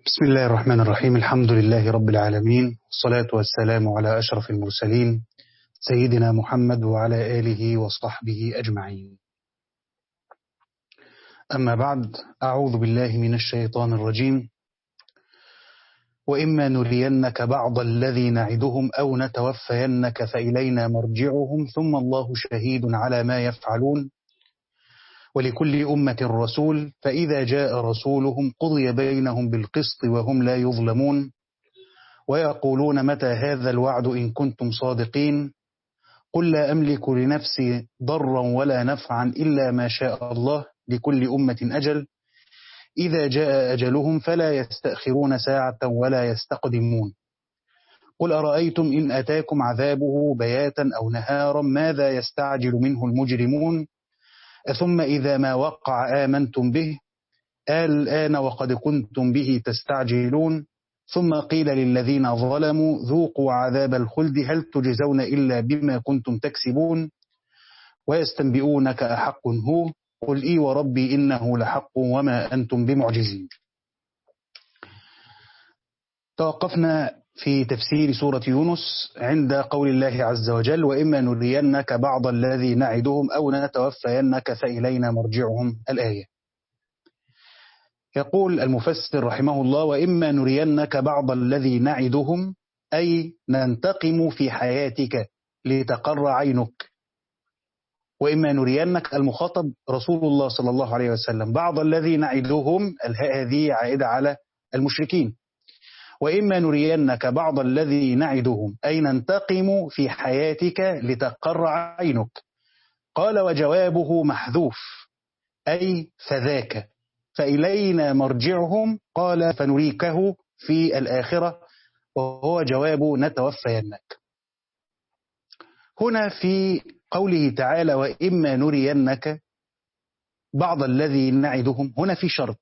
بسم الله الرحمن الرحيم الحمد لله رب العالمين والصلاة والسلام على أشرف المرسلين سيدنا محمد وعلى آله وصحبه أجمعين أما بعد أعوذ بالله من الشيطان الرجيم وإما نرينك بعض الذي نعدهم أو نتوفينك فإلينا مرجعهم ثم الله شهيد على ما يفعلون ولكل أمة رسول فإذا جاء رسولهم قضي بينهم بالقسط وهم لا يظلمون ويقولون متى هذا الوعد إن كنتم صادقين قل لا أملك لنفسي ضرا ولا نفعا إلا ما شاء الله لكل أمة أجل إذا جاء أجلهم فلا يستأخرون ساعة ولا يستقدمون قل أرأيتم إن أتاكم عذابه بياتا أو نهارا ماذا يستعجل منه المجرمون ثم إذا ما وقع آمنتم به الآن وقد كنتم به تستعجلون ثم قيل للذين ظلموا ذوقوا عذاب الخلد هل تجزون إلا بما كنتم تكسبون ويستنبئونك أحق هو قل إي وربي إنه لحق وما أنتم بمعجزين توقفنا في تفسير سورة يونس عند قول الله عز وجل وإما نرينك بعض الذي نعدهم أو نتوفينك فإلينا مرجعهم الآية يقول المفسر رحمه الله وإما نرينك بعض الذي نعدهم أي ننتقم في حياتك لتقر عينك وإما نرينك المخاطب رسول الله صلى الله عليه وسلم بعض الذي نعدهم هذه عائدة على المشركين وإما نرينك بعض الذي نعدهم أي ننتقم في حياتك لتقر عينك قال وجوابه محذوف أي فذاك فإلينا مرجعهم قال فنريكه في الآخرة وهو جواب نتوفينك هنا في قوله تعالى وإما نرينك بعض الذي نعدهم هنا في شرط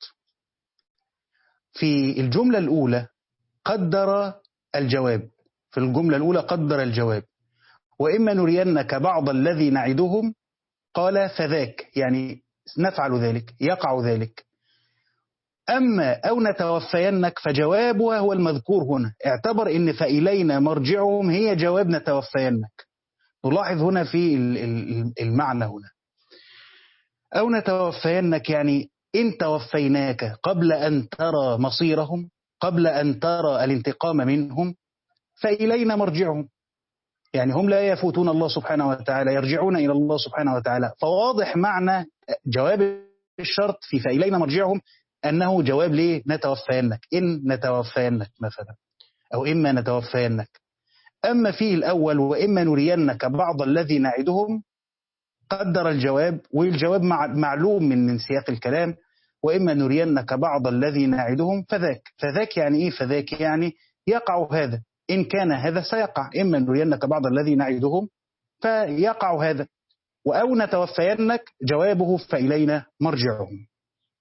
في الجملة الأولى قدر الجواب في الجملة الأولى قدر الجواب وإما نرينك بعض الذي نعدهم قال فذاك يعني نفعل ذلك يقع ذلك أما أو نتوفينك فجوابها هو المذكور هنا اعتبر إن فإلينا مرجعهم هي جواب نتوفينك نلاحظ هنا في المعنى هنا أو نتوفينك يعني إن توفيناك قبل أن ترى مصيرهم قبل أن ترى الانتقام منهم فإلينا مرجعهم يعني هم لا يفوتون الله سبحانه وتعالى يرجعون إلى الله سبحانه وتعالى فواضح معنى جواب الشرط في فإلينا مرجعهم أنه جواب ليه نتوفينك إن نتوفينك مثلا أو إما نتوفينك أما فيه الأول وإما نرينك بعض الذي نعدهم قدر الجواب والجواب معلوم من من سياق الكلام وإما نرينك بعض الذي نعدهم فذاك فذاك يعني إيه فذاك يعني يقع هذا إن كان هذا سيقع إما نرينك بعض الذي نعدهم فيقع هذا أو نتوفينك جوابه فإلينا مرجعهم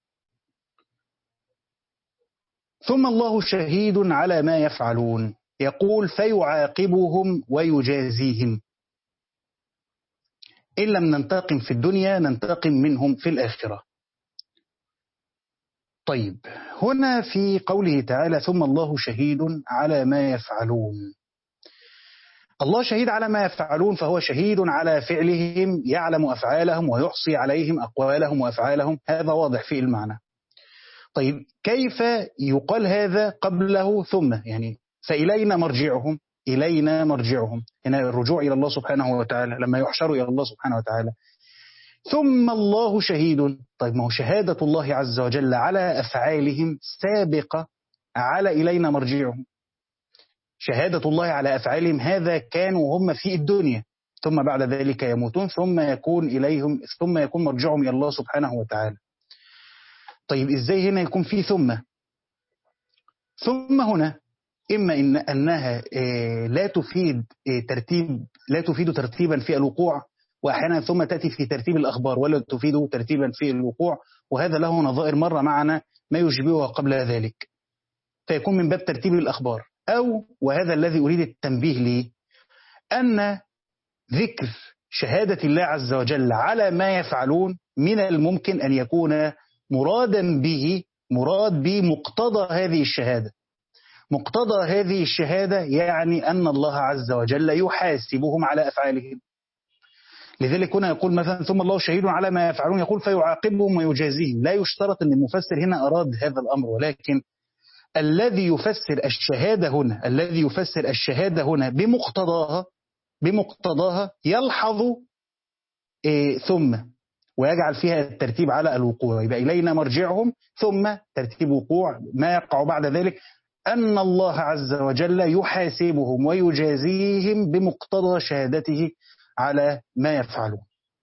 ثم الله شهيد على ما يفعلون يقول فيعاقبهم ويجازيهم إن لم ننتقم في الدنيا ننتقم منهم في الآخرة طيب هنا في قوله تعالى ثم الله شهيد على ما يفعلون الله شهيد على ما يفعلون فهو شهيد على فعلهم يعلم أفعالهم ويحصي عليهم أقوالهم وأفعالهم هذا واضح في المعنى طيب كيف يقال هذا قبله ثم يعني فإلينا مرجعهم إلينا مرجعهم هنا الرجوع إلى الله سبحانه وتعالى لما يحشروا إلى الله سبحانه وتعالى ثم الله شهيد طيب ما هو شهادة الله عز وجل على أفعالهم سابقة على إلينا مرجعهم شهادة الله على أفعالهم هذا كانوا هم في الدنيا ثم بعد ذلك يموتون ثم يكون إليهم ثم يكون مرجعهم إلى الله سبحانه وتعالى طيب إزاي هنا يكون في ثم ثم هنا إما إن أنها لا تفيد ترتيب لا تفيد ترتيبا في الوقوع وأحيانا ثم تأتي في ترتيب الأخبار ولا تفيد ترتيبا في الوقوع وهذا له نظائر مرة معنا ما يشبهها قبل ذلك فيكون من باب ترتيب الأخبار أو وهذا الذي أريد التنبيه لي أن ذكر شهادة الله عز وجل على ما يفعلون من الممكن أن يكون مرادا به مراد بمقتضى هذه الشهادة مقتضى هذه الشهادة يعني أن الله عز وجل يحاسبهم على أفعالهم لذلك هنا يقول مثلا ثم الله شهيد على ما يفعلون يقول فيعاقبهم ويجازيهم لا يشترط أن المفسر هنا أراد هذا الأمر ولكن الذي يفسر الشهادة هنا الذي يفسر الشهادة هنا بمقتضاها بمقتضاها يلحظ إيه ثم ويجعل فيها الترتيب على الوقوع يبقى إلينا مرجعهم ثم ترتيب وقوع ما يقع بعد ذلك أن الله عز وجل يحاسبهم ويجازيهم بمقتضى شهادته على ما يفعلون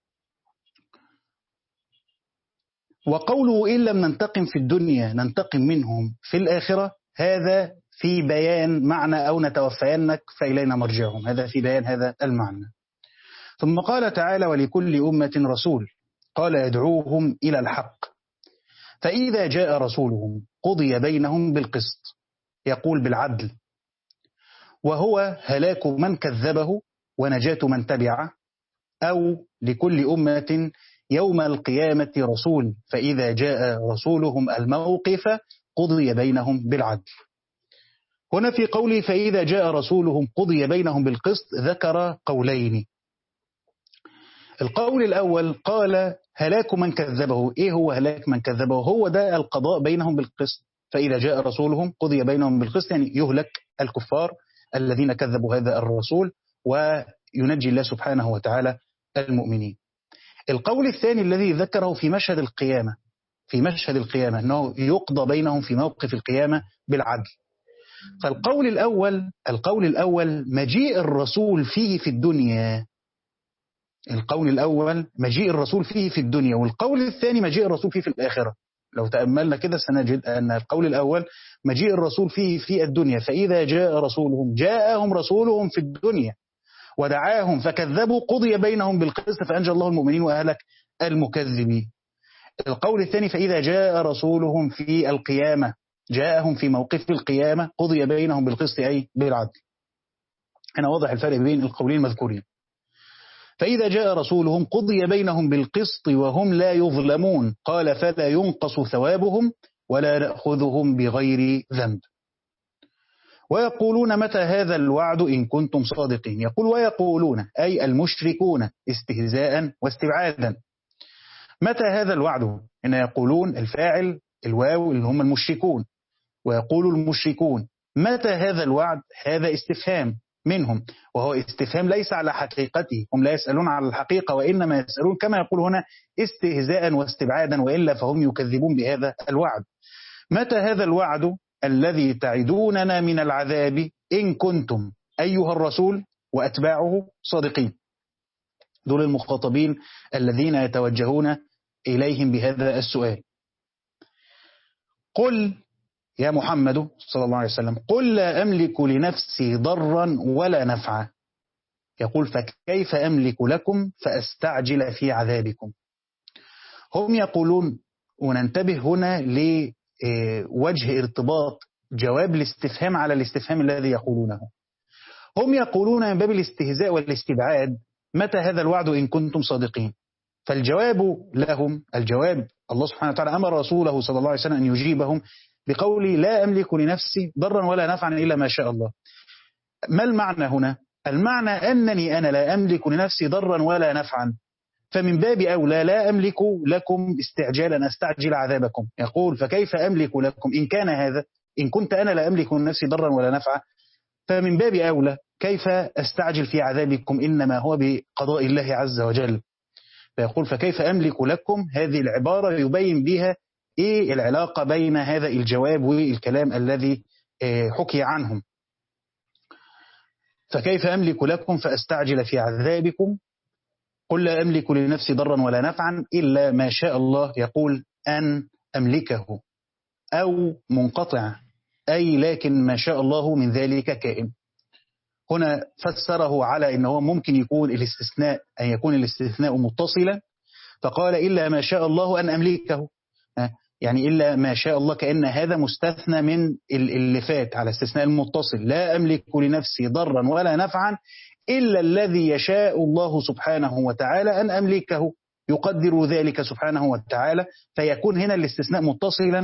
وقوله إن لم ننتقم في الدنيا ننتقم منهم في الآخرة هذا في بيان معنى أو نتوفينك فإلينا مرجعهم هذا في بيان هذا المعنى ثم قال تعالى ولكل أمة رسول قال يدعوهم إلى الحق فإذا جاء رسولهم قضي بينهم بالقسط يقول بالعدل وهو هلاك من كذبه ونجاة من تبعه أو لكل أمة يوم القيامة رسول فإذا جاء رسولهم الموقف قضي بينهم بالعدل هنا في قوله فإذا جاء رسولهم قضي بينهم بالقسط ذكر قولين القول الأول قال هلاك من كذبه إيه هو هلاك من كذبه هو ده القضاء بينهم بالقسط فإذا جاء رسولهم قضي بينهم بالقسط يعني يهلك الكفار الذين كذبوا هذا الرسول وينجي الله سبحانه وتعالى المؤمنين القول الثاني الذي ذكره في مشهد القيامة في مشهد القيامة أنه يقضى بينهم في موقف القيامة بالعدل فالقول الأول القول الأول مجيء الرسول فيه في الدنيا القول الأول مجيء الرسول فيه في الدنيا والقول الثاني مجيء الرسول فيه في الآخرة لو تأملنا كده سنجد أن القول الأول مجيء الرسول فيه في الدنيا فإذا جاء رسولهم جاءهم رسولهم في الدنيا ودعاهم فكذبوا قضي بينهم بالقسط فأنجى الله المؤمنين وأهلك المكذبين القول الثاني فإذا جاء رسولهم في القيامة جاءهم في موقف القيامة قضي بينهم بالقسط أي بالعدل هنا واضح الفرق بين القولين المذكورين فإذا جاء رسولهم قضي بينهم بالقسط وهم لا يظلمون قال فلا ينقص ثوابهم ولا نأخذهم بغير ذنب ويقولون متى هذا الوعد إن كنتم صادقين يقول ويقولون أي المشركون استهزاء واستبعادا متى هذا الوعد إن يقولون الفاعل الواو اللي هم المشركون ويقول المشركون متى هذا الوعد هذا استفهام منهم وهو استفهام ليس على حقيقته هم لا يسألون على الحقيقة وإنما يسألون كما يقول هنا استهزاء واستبعادا وإلا فهم يكذبون بهذا الوعد متى هذا الوعد الذي تعدوننا من العذاب إن كنتم أيها الرسول وأتباعه صادقين دول المخاطبين الذين يتوجهون إليهم بهذا السؤال قل يا محمد صلى الله عليه وسلم قل لا أملك لنفسي ضرا ولا نفعا يقول فكيف أملك لكم فأستعجل في عذابكم هم يقولون وننتبه هنا لوجه ارتباط جواب الاستفهام على الاستفهام الذي يقولونه هم يقولون من باب الاستهزاء والاستبعاد متى هذا الوعد إن كنتم صادقين فالجواب لهم الجواب الله سبحانه وتعالى أمر رسوله صلى الله عليه وسلم أن يجيبهم بقولي لا أملك لنفسي ضرا ولا نفعا إلا ما شاء الله ما المعنى هنا؟ المعنى أنني أنا لا أملك لنفسي ضرا ولا نفعا فمن باب أولى لا أملك لكم استعجالا أستعجل عذابكم يقول فكيف أملك لكم إن كان هذا إن كنت أنا لا أملك لنفسي ضرا ولا نفعا فمن باب أولى كيف أستعجل في عذابكم إنما هو بقضاء الله عز وجل فيقول فكيف أملك لكم هذه العبارة يبين بها إيه العلاقة بين هذا الجواب والكلام الذي حكي عنهم فكيف أملك لكم فأستعجل في عذابكم قل لا أملك لنفسي ضرا ولا نفعا إلا ما شاء الله يقول أن أملكه أو منقطع أي لكن ما شاء الله من ذلك كائن هنا فسره على أنه ممكن يكون الاستثناء أن يكون الاستثناء متصلا فقال إلا ما شاء الله أن أملكه يعني إلا ما شاء الله كأن هذا مستثنى من اللي فات على استثناء المتصل لا أملك لنفسي ضرا ولا نفعا إلا الذي يشاء الله سبحانه وتعالى أن أملكه يقدر ذلك سبحانه وتعالى فيكون هنا الاستثناء متصلا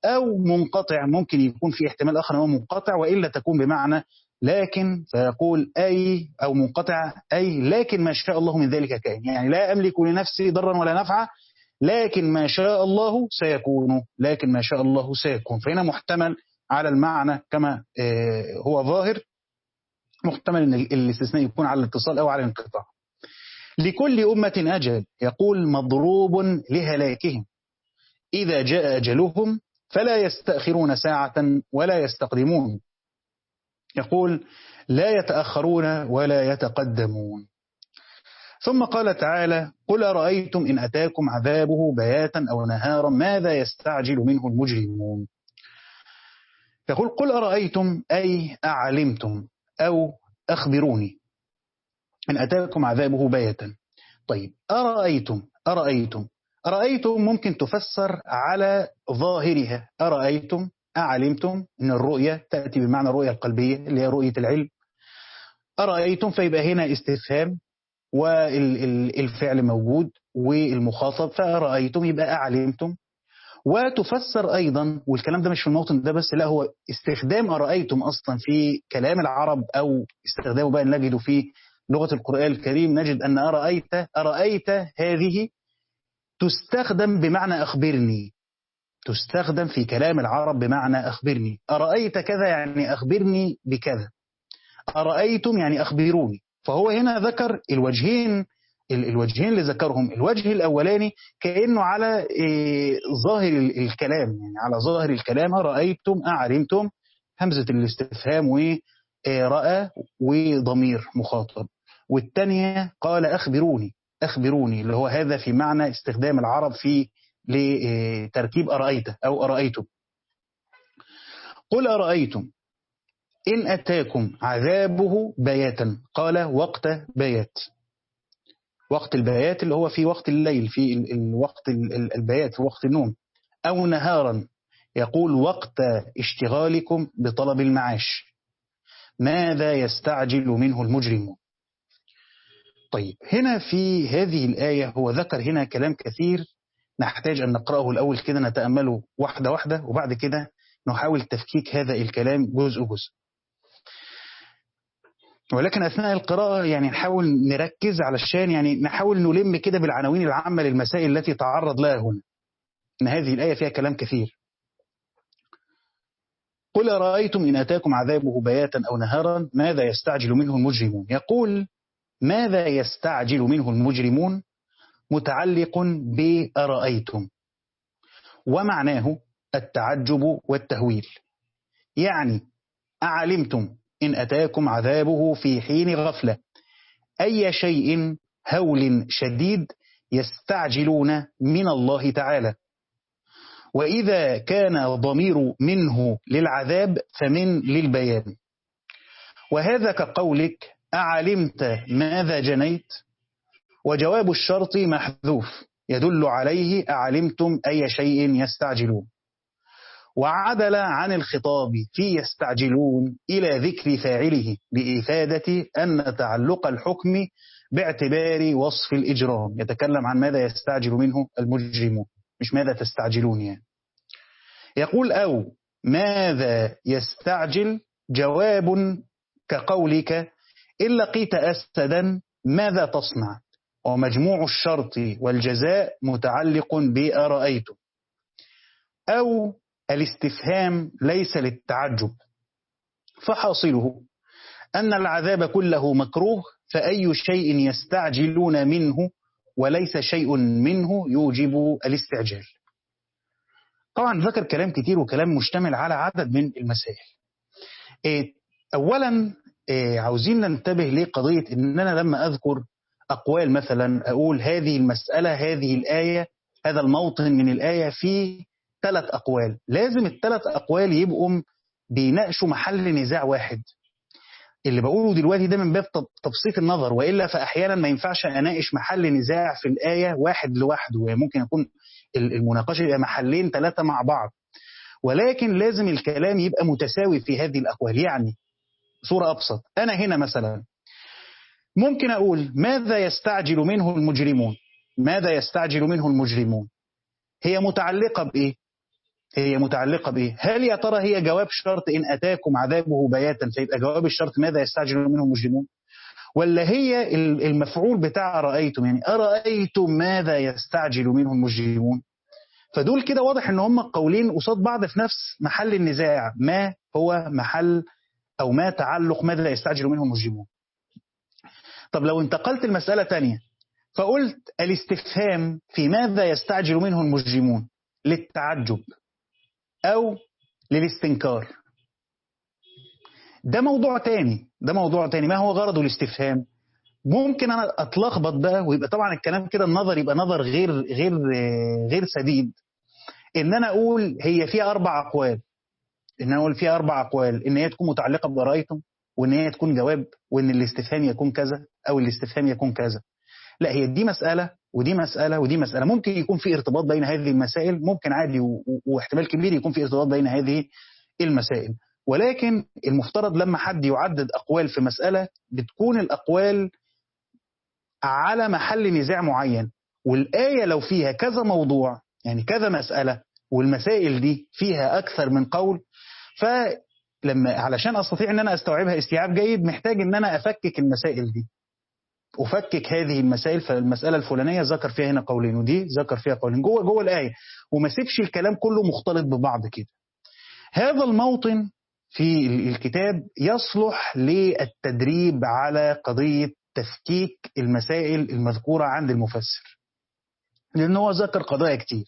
أو منقطع ممكن يكون في احتمال آخر أنه منقطع وإلا تكون بمعنى لكن فيقول أي أو منقطع أي لكن ما شاء الله من ذلك كائن يعني لا أملك لنفسي ضرا ولا نفعا لكن ما شاء الله سيكون لكن ما شاء الله سيكون فهنا محتمل على المعنى كما هو ظاهر محتمل أن الاستثناء يكون على الاتصال أو على الانقطاع لكل أمة أجل يقول مضروب لهلاكهم إذا جاء أجلهم فلا يستأخرون ساعة ولا يستقدمون يقول لا يتأخرون ولا يتقدمون ثم قال تعالى قل أرأيتم إن أتاكم عذابه بياتا أو نهارا ماذا يستعجل منه المجرمون يقول قل أرأيتم أي أعلمتم أو أخبروني إن أتاكم عذابه بياتا طيب أرأيتم أرأيتم أرأيتم ممكن تفسر على ظاهرها أرأيتم أعلمتم أن الرؤية تأتي بمعنى الرؤية القلبية اللي هي رؤية العلم أرأيتم فيبقى هنا استفهام والفعل موجود والمخاطب فأرأيتم يبقى أعلمتم وتفسر أيضا والكلام ده مش في الموطن ده بس لا هو استخدام أرأيتم أصلا في كلام العرب أو استخدامه بقى نجده في لغة القرآن الكريم نجد أن أرأيت أرأيت هذه تستخدم بمعنى أخبرني تستخدم في كلام العرب بمعنى أخبرني أرأيت كذا يعني أخبرني بكذا أرأيتم يعني أخبروني فهو هنا ذكر الوجهين الوجهين اللي ذكرهم الوجه الأولاني كأنه على ظاهر الكلام يعني على ظاهر الكلام رأيتم أعلمتم همزة الاستفهام ورأى وضمير مخاطب والثانية قال أخبروني أخبروني اللي هو هذا في معنى استخدام العرب في لتركيب أرأيت أو أرأيتم قل أرأيتم إن أتاكم عذابه بياتا قال وقت بيات وقت البيات اللي هو في وقت الليل في الوقت البيات في وقت النوم أو نهارا يقول وقت اشتغالكم بطلب المعاش ماذا يستعجل منه المجرمون طيب هنا في هذه الآية هو ذكر هنا كلام كثير نحتاج أن نقرأه الأول كده نتأمله واحدة واحدة وبعد كده نحاول تفكيك هذا الكلام جزء جزء ولكن أثناء القراءة يعني نحاول نركز علشان يعني نحاول نلم كده بالعناوين العامة للمسائل التي تعرض لها هنا إن هذه الآية فيها كلام كثير قل أرأيتم إن أتاكم عذابه بياتا أو نهارا ماذا يستعجل منه المجرمون يقول ماذا يستعجل منه المجرمون متعلق بأرأيتم ومعناه التعجب والتهويل يعني أعلمتم إن أتاكم عذابه في حين غفلة أي شيء هول شديد يستعجلون من الله تعالى وإذا كان ضمير منه للعذاب فمن للبيان وهذا كقولك أعلمت ماذا جنيت وجواب الشرط محذوف يدل عليه أعلمتم أي شيء يستعجلون وعدل عن الخطاب في يستعجلون إلى ذكر فاعله لإفادة أن تعلق الحكم باعتبار وصف الإجرام يتكلم عن ماذا يستعجل منه المجرمون مش ماذا تستعجلون يعني يقول أو ماذا يستعجل جواب كقولك إن لقيت أسدا ماذا تصنع ومجموع الشرط والجزاء متعلق بأرأيتم أو الاستفهام ليس للتعجب فحاصله أن العذاب كله مكروه فأي شيء يستعجلون منه وليس شيء منه يوجب الاستعجال طبعا ذكر كلام كتير وكلام مشتمل على عدد من المسائل أولا عاوزين ننتبه لقضية إن أنا لما أذكر أقوال مثلا أقول هذه المسألة هذه الآية هذا الموطن من الآية فيه ثلاث أقوال لازم الثلاث أقوال يبقوا بيناقشوا محل نزاع واحد اللي بقوله دلوقتي ده من باب تبسيط النظر وإلا فأحيانا ما ينفعش أناقش محل نزاع في الآية واحد لوحده ممكن يكون المناقشة يبقى محلين ثلاثة مع بعض ولكن لازم الكلام يبقى متساوي في هذه الأقوال يعني صورة أبسط أنا هنا مثلا ممكن أقول ماذا يستعجل منه المجرمون ماذا يستعجل منه المجرمون هي متعلقة بإيه هي متعلقة بإيه هل يا ترى هي جواب شرط إن أتاكم عذابه بياتا فيبقى جواب الشرط ماذا يستعجل منه المجرمون ولا هي المفعول بتاع رأيتم يعني أرأيتم ماذا يستعجل منه المجرمون فدول كده واضح ان هم قولين قصاد بعض في نفس محل النزاع ما هو محل او ما تعلق ماذا يستعجل منه المجرمون طب لو انتقلت المسألة تانية فقلت الاستفهام في ماذا يستعجل منه المجرمون للتعجب أو للاستنكار ده موضوع تاني ده موضوع تاني ما هو غرضه الاستفهام ممكن انا اتلخبط بقى ويبقى طبعا الكلام كده النظر يبقى نظر غير غير غير سديد ان انا اقول هي فيها اربع اقوال ان انا اقول فيها اربع اقوال ان هي تكون متعلقه برايتم وان هي تكون جواب وان الاستفهام يكون كذا او الاستفهام يكون كذا لا هي دي مساله ودي مساله ودي مساله ممكن يكون في ارتباط بين هذه المسائل ممكن عادي واحتمال كبير يكون في ارتباط بين هذه المسائل ولكن المفترض لما حد يعدد اقوال في مساله بتكون الاقوال على محل نزاع معين والايه لو فيها كذا موضوع يعني كذا مساله والمسائل دي فيها اكثر من قول فلما علشان استطيع ان انا استوعبها استيعاب جيد محتاج ان انا افكك المسائل دي افكك هذه المسائل فالمساله الفلانيه ذكر فيها هنا قولين ودي ذكر فيها قولين جوه جوه الايه وما سيبش الكلام كله مختلط ببعض كده هذا الموطن في الكتاب يصلح للتدريب على قضيه تفكيك المسائل المذكوره عند المفسر لان هو ذكر قضايا كتير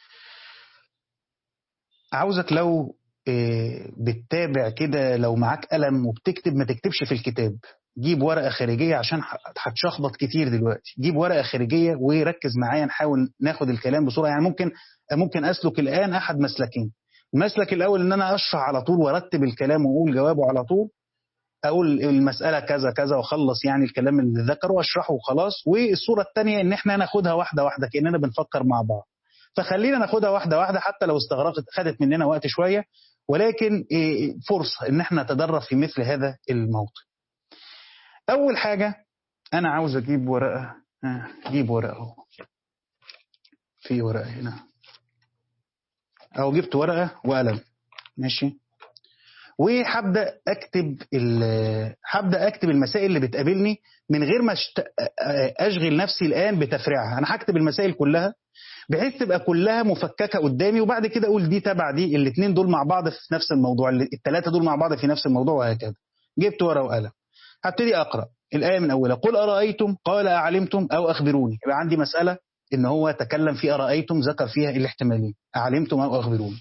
عاوزك لو بتتابع كده لو معاك قلم وبتكتب ما تكتبش في الكتاب جيب ورقه خارجيه عشان هتشخبط كتير دلوقتي جيب ورقه خارجيه وركز معايا نحاول ناخد الكلام بسرعه يعني ممكن ممكن اسلك الان احد مسلكين المسلك الاول ان انا اشرح على طول وارتب الكلام واقول جوابه على طول اقول المساله كذا كذا واخلص يعني الكلام اللي ذكره واشرحه وخلاص والصوره الثانيه ان احنا ناخدها واحده واحده كاننا بنفكر مع بعض فخلينا ناخدها واحده واحده حتى لو استغرقت خدت مننا وقت شويه ولكن فرصه ان احنا نتدرب في مثل هذا الموطن اول حاجه انا عاوز اجيب ورقه اجيب ورقه اهو في ورقه هنا او جبت ورقه وقلم ماشي وهبدا اكتب هبدا اكتب المسائل اللي بتقابلني من غير ما اشغل نفسي الان بتفريعها انا هكتب المسائل كلها بحيث تبقى كلها مفككه قدامي وبعد كده اقول دي تبع دي الاثنين دول مع بعض في نفس الموضوع الثلاثه دول مع بعض في نفس الموضوع وهكذا جبت ورقه وقلم هبتدي اقرا الايه من اولها قل ارايتم قال اعلمتم او اخبروني يبقى عندي مساله ان هو تكلم في ارايتم ذكر فيها الاحتمالين اعلمتم او اخبروني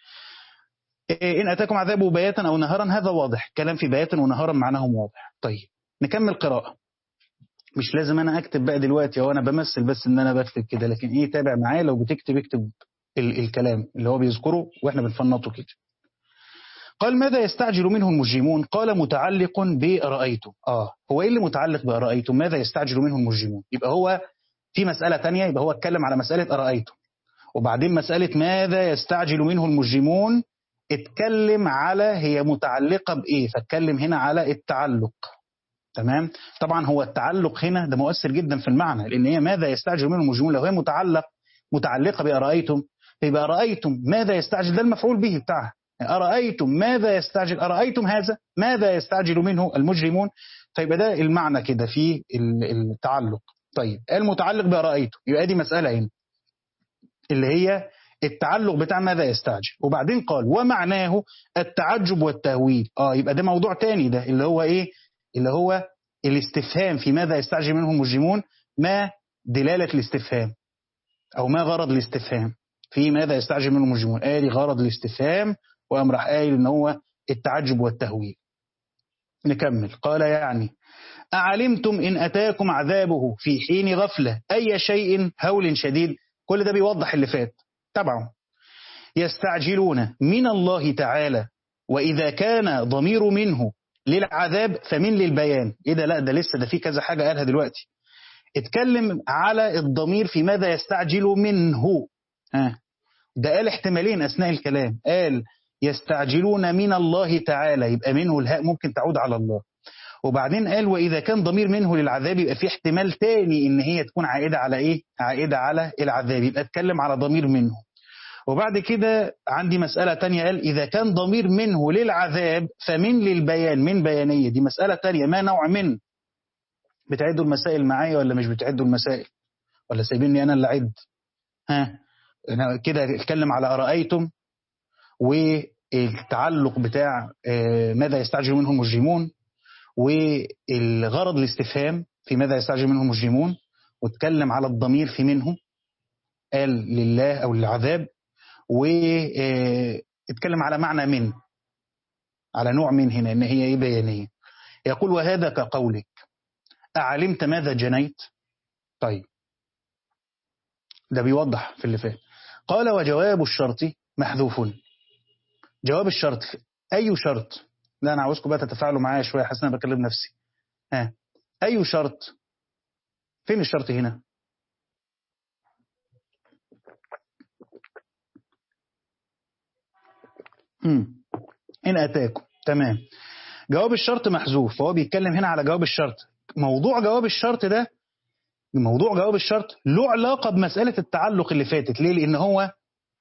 إن أتاكم عذابه بياتا أو نهارا هذا واضح كلام في بياتا ونهارا معناهم واضح طيب نكمل قراءة مش لازم أنا أكتب بقى دلوقتي أو أنا بمثل بس إن أنا بكتب كده لكن إيه تابع معايا لو بتكتب اكتب ال الكلام اللي هو بيذكره وإحنا بنفنطه كده قال ماذا يستعجل منه المجرمون قال متعلق برأيتم آه هو إيه اللي متعلق برأيتم ماذا يستعجل منه المجرمون يبقى هو في مسألة تانية يبقى هو اتكلم على مسألة أرأيتم وبعدين مسألة ماذا يستعجل منه المجرمون اتكلم على هي متعلقة بإيه فاتكلم هنا على التعلق تمام طبعا هو التعلق هنا ده مؤثر جدا في المعنى لأن هي ماذا يستعجل منه المجرمون لو هي متعلق متعلقة بأرأيتم يبقى أرأيتم ماذا يستعجل ده المفعول به بتاعها أرأيتم ماذا يستعجل أرأيتم هذا ماذا يستعجل منه المجرمون فيبقى ده المعنى كده في التعلق طيب المتعلق بأرأيتم يبقى دي مسألة هنا اللي هي التعلق بتاع ماذا يستعجل وبعدين قال ومعناه التعجب والتهويل اه يبقى ده موضوع تاني ده اللي هو ايه اللي هو الاستفهام في ماذا يستعجل منه المجرمون ما دلالة الاستفهام او ما غرض الاستفهام في ماذا يستعجل منه المجرمون ادي آه غرض الاستفهام وقام راح قايل ان هو التعجب والتهويل نكمل قال يعني أعلمتم إن أتاكم عذابه في حين غفلة أي شيء هول شديد كل ده بيوضح اللي فات تبعه يستعجلون من الله تعالى وإذا كان ضمير منه للعذاب فمن للبيان إيه ده لا ده لسه ده في كذا حاجة قالها دلوقتي اتكلم على الضمير في ماذا يستعجل منه ها ده قال احتمالين أثناء الكلام قال يستعجلون من الله تعالى يبقى منه الهاء ممكن تعود على الله وبعدين قال وإذا كان ضمير منه للعذاب يبقى في احتمال تاني إن هي تكون عائدة على إيه؟ عائدة على العذاب يبقى اتكلم على ضمير منه وبعد كده عندي مسألة تانية قال إذا كان ضمير منه للعذاب فمن للبيان من بيانية دي مسألة تانية ما نوع من بتعدوا المسائل معايا ولا مش بتعدوا المسائل ولا سايبيني أنا اللي أعد ها أنا كده اتكلم على أرأيتم والتعلق بتاع ماذا يستعجل منه المجرمون والغرض الاستفهام في ماذا يستعجل منه المجرمون واتكلم على الضمير في منه قال لله أو للعذاب واتكلم على معنى من على نوع من هنا ان هي ايه بيانيه يقول وهذا كقولك أعلمت ماذا جنيت طيب ده بيوضح في اللي فات قال وجواب الشرط محذوف جواب الشرط أي شرط لا أنا عاوزكم بقى تتفاعلوا معايا شوية حاسس أنا بكلم نفسي ها أي شرط فين الشرط هنا مم. إن أتاكم تمام جواب الشرط محذوف فهو بيتكلم هنا على جواب الشرط موضوع جواب الشرط ده موضوع جواب الشرط له علاقة بمسألة التعلق اللي فاتت ليه لأن هو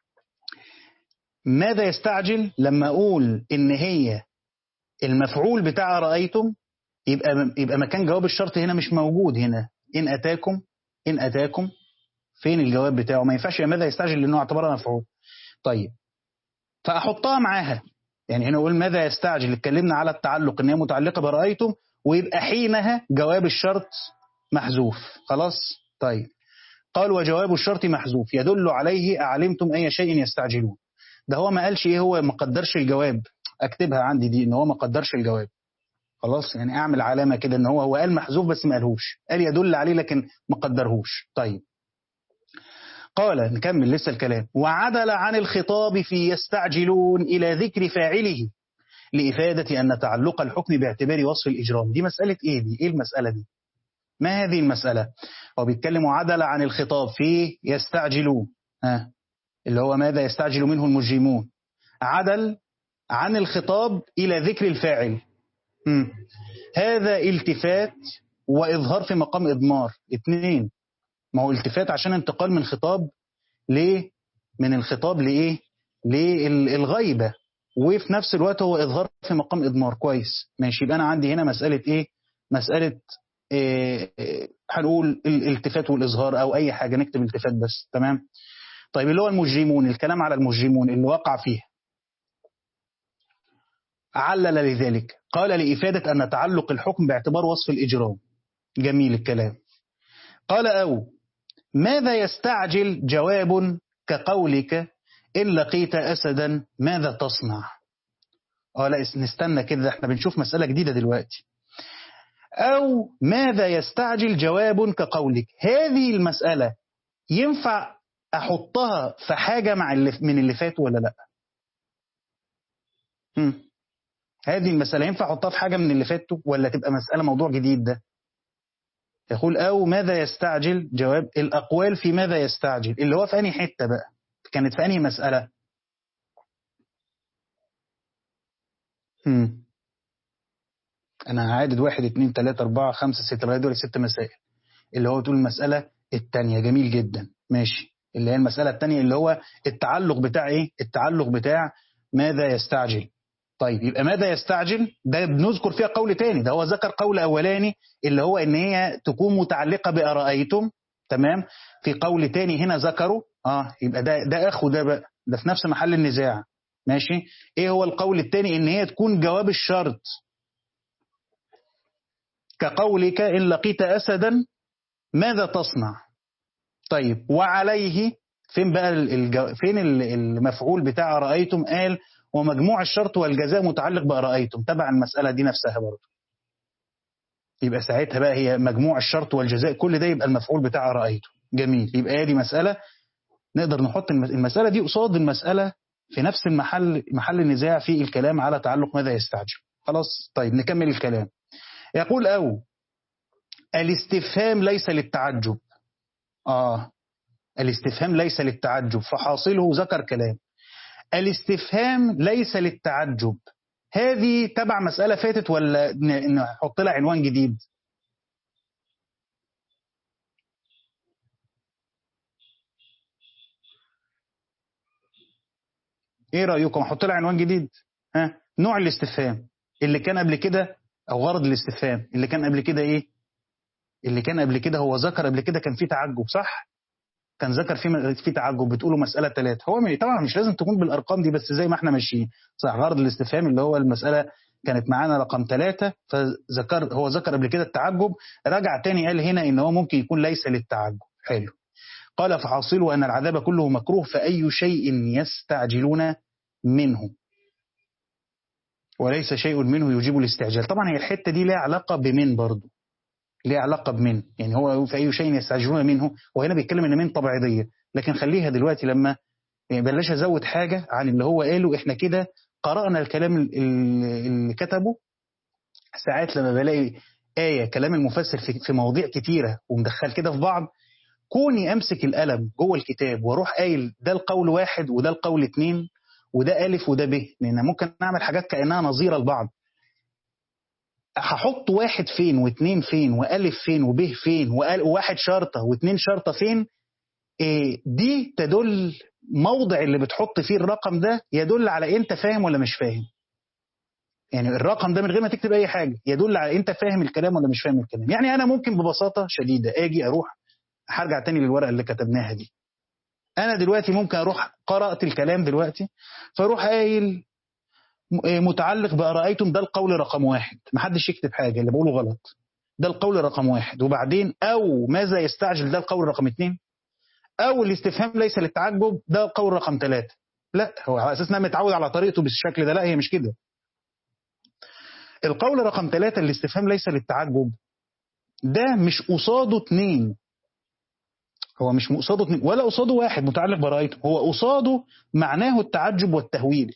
ماذا يستعجل لما أقول إن هي المفعول بتاع رأيتم يبقى يبقى مكان جواب الشرط هنا مش موجود هنا إن أتاكم إن أتاكم فين الجواب بتاعه ما ينفعش ماذا يستعجل لأنه اعتبرها مفعول طيب فأحطها معاها يعني هنا أقول ماذا يستعجل اتكلمنا على التعلق إن هي متعلقة برأيتم ويبقى حينها جواب الشرط محذوف خلاص طيب قال وجواب الشرط محذوف يدل عليه أعلمتم أي شيء يستعجلون ده هو ما قالش إيه هو ما قدرش الجواب أكتبها عندي دي إن هو ما قدرش الجواب خلاص يعني أعمل علامة كده إن هو هو قال محذوف بس ما قالهوش قال يدل عليه لكن ما قدرهوش طيب قال نكمل لسه الكلام وعدل عن الخطاب في يستعجلون إلى ذكر فاعله لإفادة أن تعلق الحكم باعتبار وصف الإجرام دي مسألة إيه دي إيه المسألة دي ما هذه المسألة هو بيتكلم عدل عن الخطاب في يستعجلون ها اللي هو ماذا يستعجل منه المجرمون عدل عن الخطاب إلى ذكر الفاعل مم. هذا التفات وإظهار في مقام إضمار اثنين ما هو التفات عشان انتقال من خطاب ليه من الخطاب لإيه للغيبة وفي نفس الوقت هو إظهار في مقام إضمار كويس ماشي يبقى أنا عندي هنا مسألة إيه مسألة إيه إيه هنقول الالتفات والإظهار أو أي حاجة نكتب التفات بس تمام طيب اللي هو المجرمون الكلام على المجرمون اللي وقع فيه علل لذلك قال لإفادة أن تعلق الحكم باعتبار وصف الإجرام جميل الكلام قال أو ماذا يستعجل جواب كقولك إن لقيت أسدا ماذا تصنع اه لا نستنى كده احنا بنشوف مسألة جديدة دلوقتي أو ماذا يستعجل جواب كقولك هذه المسألة ينفع أحطها في حاجة مع اللي من اللي فات ولا لا هم. هذه المسألة ينفع أحطها في حاجة من اللي فاتوا ولا تبقى مسألة موضوع جديد ده يقول أو ماذا يستعجل جواب الأقوال في ماذا يستعجل اللي هو في أنهي حتة بقى كانت في أنهي مسألة هم. أنا هعدد واحد اتنين تلاتة أربعة خمسة ستة لغاية دول ست مسائل اللي هو تقول المسألة التانية جميل جدا ماشي اللي هي المسألة التانية اللي هو التعلق بتاع إيه التعلق بتاع ماذا يستعجل طيب يبقى ماذا يستعجل ده بنذكر فيها قول تاني ده هو ذكر قول أولاني اللي هو إن هي تكون متعلقة بأرأيتم تمام في قول تاني هنا ذكره اه يبقى ده ده اخو ده بقى ده في نفس محل النزاع ماشي ايه هو القول التاني ان هي تكون جواب الشرط كقولك ان لقيت اسدا ماذا تصنع طيب وعليه فين بقى الجو... فين المفعول بتاع رأيتم قال ومجموع الشرط والجزاء متعلق بأرأيتم تبع المسألة دي نفسها برضه يبقى ساعتها بقى هي مجموع الشرط والجزاء كل ده يبقى المفعول بتاع رأيتم جميل يبقى دي مسألة نقدر نحط المسألة دي قصاد المسألة في نفس المحل محل النزاع في الكلام على تعلق ماذا يستعجل خلاص طيب نكمل الكلام يقول أو الاستفهام ليس للتعجب آه الاستفهام ليس للتعجب فحاصله ذكر كلام الاستفهام ليس للتعجب هذه تبع مسألة فاتت ولا نحط لها عنوان جديد ايه رايكم احط لها عنوان جديد ها نوع الاستفهام اللي كان قبل كده او غرض الاستفهام اللي كان قبل كده ايه اللي كان قبل كده هو ذكر قبل كده كان فيه تعجب صح كان ذكر فيه في تعجب بتقولوا مساله ثلاثه هو طبعا مش لازم تكون بالارقام دي بس زي ما احنا ماشيين صح غرض الاستفهام اللي هو المساله كانت معانا رقم ثلاثة فذكر هو ذكر قبل كده التعجب رجع تاني قال هنا ان هو ممكن يكون ليس للتعجب حلو قال فحاصله ان العذاب كله مكروه فاي شيء يستعجلون منه وليس شيء منه يجيب الاستعجال طبعا هي الحته دي لها علاقه بمن برضه ليها علاقه بمن يعني هو في اي شيء يستعجلون منه وهنا بيتكلم ان من طبيعيه لكن خليها دلوقتي لما يعني بلاش ازود حاجه عن اللي هو قاله احنا كده قرانا الكلام اللي كتبه ساعات لما بلاقي آية كلام المفسر في, في مواضيع كتيرة ومدخل كده في بعض كوني أمسك القلم جوه الكتاب واروح قايل ده القول واحد وده القول اتنين وده ألف وده ب لأن ممكن نعمل حاجات كأنها نظيرة لبعض هحط واحد فين واثنين فين والف فين وب فين وواحد شرطه واثنين شرطه فين إيه دي تدل موضع اللي بتحط فيه الرقم ده يدل على انت فاهم ولا مش فاهم يعني الرقم ده من غير ما تكتب اي حاجه يدل على انت فاهم الكلام ولا مش فاهم الكلام يعني انا ممكن ببساطه شديده اجي اروح هرجع تاني للورقه اللي كتبناها دي انا دلوقتي ممكن اروح قرات الكلام دلوقتي فاروح قايل متعلق بأرأيتم ده القول رقم واحد ما حدش يكتب حاجة اللي بقوله غلط ده القول رقم واحد وبعدين أو ماذا يستعجل ده القول رقم اثنين أو الاستفهام ليس للتعجب ده القول رقم ثلاثة لا هو على أساس متعود على طريقته بالشكل ده لا هي مش كده القول رقم ثلاثة الاستفهام ليس للتعجب ده مش قصاده اثنين هو مش قصاده اثنين ولا قصاده واحد متعلق برأيتم هو قصاده معناه التعجب والتهويل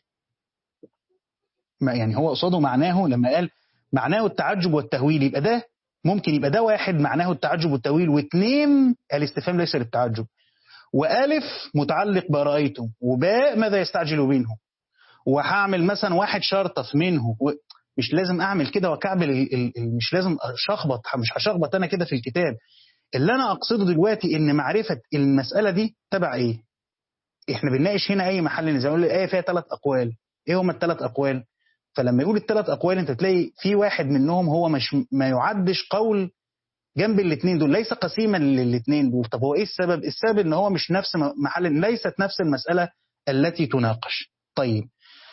يعني هو قصاده معناه لما قال معناه التعجب والتهويل يبقى ده ممكن يبقى ده واحد معناه التعجب والتهويل واثنين الاستفهام ليس للتعجب وألف متعلق برأيتم وباء ماذا يستعجل منه وهعمل مثلا واحد شرطة في منه مش لازم أعمل كده وكعبل ال ال مش لازم أشخبط مش هشخبط أنا كده في الكتاب اللي أنا أقصده دلوقتي إن معرفة المسألة دي تبع إيه؟ إحنا بنناقش هنا أي محل نزاع نقول الآية فيها ثلاث أقوال إيه هما الثلاث أقوال؟ فلما يقول الثلاث اقوال انت تلاقي في واحد منهم هو مش ما يعدش قول جنب الاثنين دول ليس قسيما للاثنين دول طب هو ايه السبب السبب ان هو مش نفس محل ليست نفس المساله التي تناقش طيب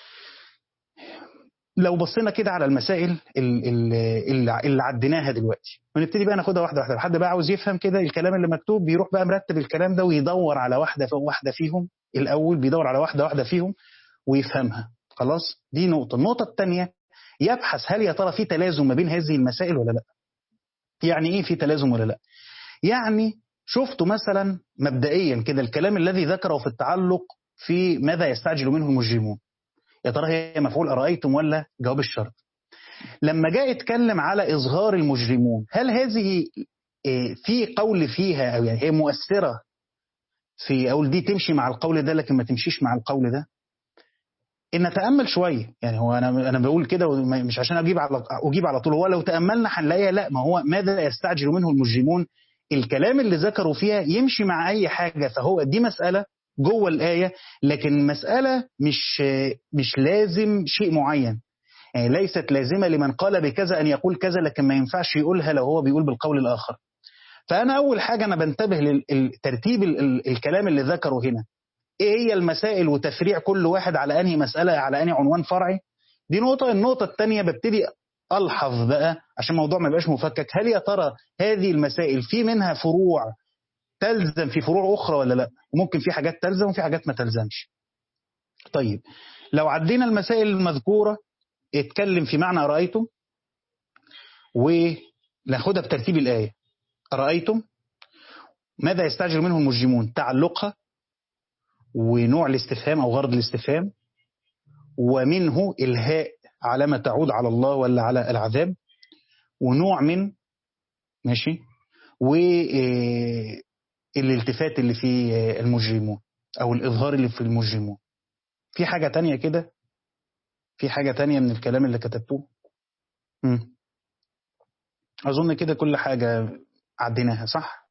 لو بصينا كده على المسائل اللي, اللي عديناها دلوقتي ونبتدي بقى ناخدها واحده واحده حد بقى عاوز يفهم كده الكلام اللي مكتوب بيروح بقى مرتب الكلام ده ويدور على واحده واحده فيهم الاول بيدور على واحده واحده فيهم ويفهمها خلاص دي نقطة النقطة الثانية يبحث هل يا ترى في تلازم ما بين هذه المسائل ولا لا يعني ايه في تلازم ولا لا يعني شفتوا مثلا مبدئيا كده الكلام الذي ذكره في التعلق في ماذا يستعجل منه المجرمون يا ترى هي مفعول أرأيتم ولا جواب الشرط لما جاء يتكلم على إظهار المجرمون هل هذه في قول فيها أو يعني هي مؤثرة في أقول دي تمشي مع القول ده لكن ما تمشيش مع القول ده ان نتامل شويه يعني هو انا انا بقول كده مش عشان اجيب على اجيب على طول هو لو تاملنا هنلاقيها لا ما هو ماذا يستعجل منه المجرمون الكلام اللي ذكروا فيها يمشي مع اي حاجه فهو دي مساله جوه الايه لكن مساله مش مش لازم شيء معين يعني ليست لازمه لمن قال بكذا ان يقول كذا لكن ما ينفعش يقولها لو هو بيقول بالقول الاخر فانا اول حاجه انا بنتبه لترتيب الكلام اللي ذكره هنا ايه هي المسائل وتفريع كل واحد على انهي مساله على انهي عنوان فرعي دي نقطه النقطه الثانيه ببتدي الحظ بقى عشان الموضوع ما يبقاش مفكك هل يا ترى هذه المسائل في منها فروع تلزم في فروع اخرى ولا لا ممكن في حاجات تلزم وفي حاجات ما تلزمش طيب لو عدينا المسائل المذكوره اتكلم في معنى رايتم وناخدها بترتيب الايه رايتم ماذا يستعجل منه المجرمون تعلقها ونوع الاستفهام أو غرض الاستفهام ومنه الهاء علامة تعود على الله ولا على العذاب ونوع من ماشي والالتفات اللي في المجرمون أو الإظهار اللي في المجرمون في حاجة تانية كده في حاجة تانية من الكلام اللي كتبتوه مم. أظن كده كل حاجة عديناها صح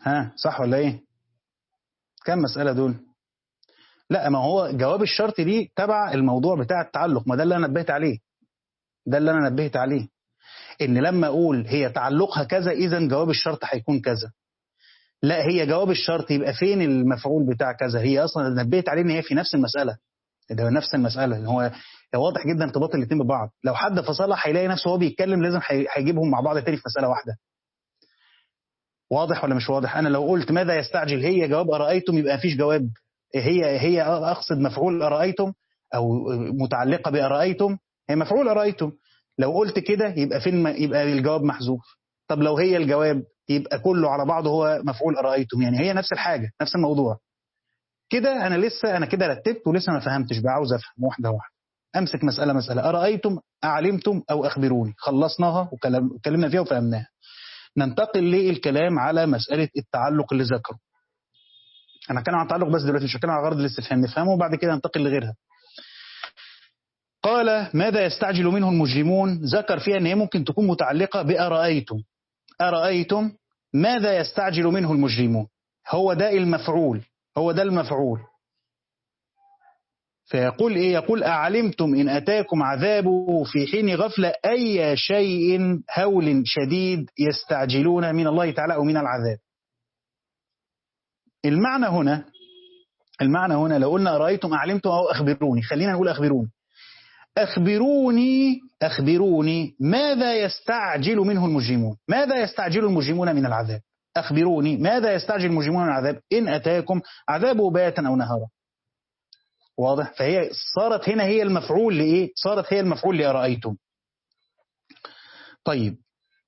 ها صح ولا ايه كم مسألة دول لا ما هو جواب الشرط دي تبع الموضوع بتاع التعلق ما ده اللي انا نبهت عليه ده اللي انا نبهت عليه ان لما اقول هي تعلقها كذا اذا جواب الشرط هيكون كذا لا هي جواب الشرط يبقى فين المفعول بتاع كذا هي اصلا نبهت عليه ان هي في نفس المساله ده نفس المساله ان هو واضح جدا ارتباط الاثنين ببعض لو حد فصلها هيلاقي نفسه وهو بيتكلم لازم هيجيبهم مع بعض تاني في مساله واحده واضح ولا مش واضح انا لو قلت ماذا يستعجل هي جواب ارايتم يبقى مفيش جواب هي هي اقصد مفعول ارايتم او متعلقه بارايتم هي مفعول ارايتم لو قلت كده يبقى فين يبقى الجواب محذوف طب لو هي الجواب يبقى كله على بعضه هو مفعول أرأيتم يعني هي نفس الحاجة نفس الموضوع كده أنا لسه أنا كده رتبت ولسه ما فهمتش بقى عاوز أفهم واحدة واحدة أمسك مسألة مسألة أرأيتم أعلمتم أو أخبروني خلصناها وكلمنا فيها وفهمناها ننتقل للكلام على مسألة التعلق اللي ذكره أنا هتكلم عن التعلق بس دلوقتي مش هتكلم عن غرض الاستفهام نفهمه وبعد كده ننتقل لغيرها قال ماذا يستعجل منه المجرمون ذكر فيها أن هي ممكن تكون متعلقة بأرأيتم أرأيتم ماذا يستعجل منه المجرمون هو ده المفعول هو ده المفعول فيقول إيه يقول أعلمتم إن أتاكم عذابه في حين غفلة أي شيء هول شديد يستعجلون من الله تعالى أو من العذاب المعنى هنا المعنى هنا لو قلنا أرأيتم أعلمتم أو أخبروني خلينا نقول أخبروني أخبروني أخبروني ماذا يستعجل منه المجرمون ماذا يستعجل المجرمون من العذاب أخبروني ماذا يستعجل المجرمون من العذاب إن أتاكم عذابه بياتا أو نهارا واضح فهي صارت هنا هي المفعول لإيه صارت هي المفعول لأرأيتم طيب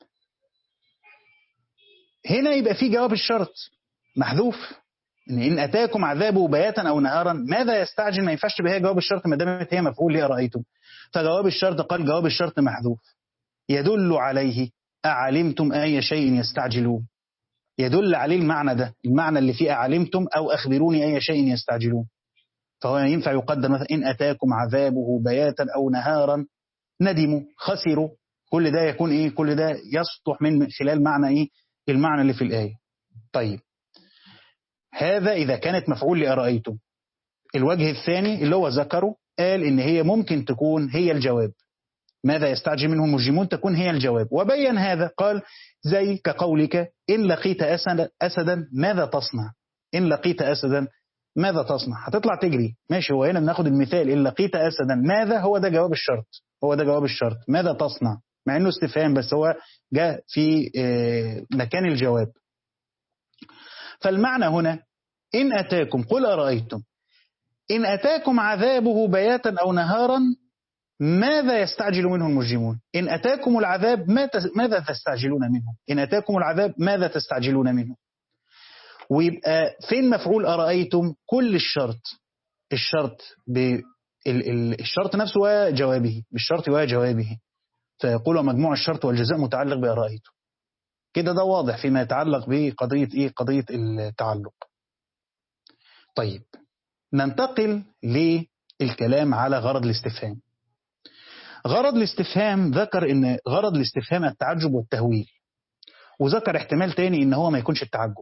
هنا يبقى في جواب الشرط محذوف إن, إن أتاكم عذابه بياتا أو نهارا ماذا يستعجل ما ينفعش بها جواب الشرط ما دامت هي مفعول ليه رأيتم فجواب الشرط قال جواب الشرط محذوف يدل عليه أعلمتم أي شيء يستعجلون يدل عليه المعنى ده المعنى اللي فيه أعلمتم أو أخبروني أي شيء يستعجلون فهو ينفع يقدر مثلا إن أتاكم عذابه بياتا أو نهارا ندموا خسروا كل ده يكون إيه كل ده يسطح من خلال معنى إيه المعنى اللي في الآية طيب هذا إذا كانت مفعول لأرأيتم الوجه الثاني اللي هو ذكره قال إن هي ممكن تكون هي الجواب ماذا يستعجل منه المجرمون تكون هي الجواب وبين هذا قال زي كقولك إن لقيت أسد أسدا ماذا تصنع إن لقيت أسدا ماذا تصنع هتطلع تجري ماشي هو هنا بناخد المثال إن لقيت أسدا ماذا هو ده جواب الشرط هو ده جواب الشرط ماذا تصنع مع إنه استفهام بس هو جاء في مكان الجواب فالمعنى هنا إن أتاكم قل أرأيتم إن أتاكم عذابه بياتا أو نهارا ماذا يستعجل منه المجرمون إن أتاكم العذاب ماذا تستعجلون منه إن أتاكم العذاب ماذا تستعجلون منه ويبقى فين مفعول أرأيتم كل الشرط الشرط ب الشرط نفسه وجوابه بالشرط وجوابه فيقول مجموع الشرط والجزاء متعلق بأرأيتم كده ده واضح فيما يتعلق بقضية إيه قضية التعلق طيب ننتقل للكلام على غرض الاستفهام غرض الاستفهام ذكر ان غرض الاستفهام التعجب والتهويل وذكر احتمال تاني ان هو ما يكونش التعجب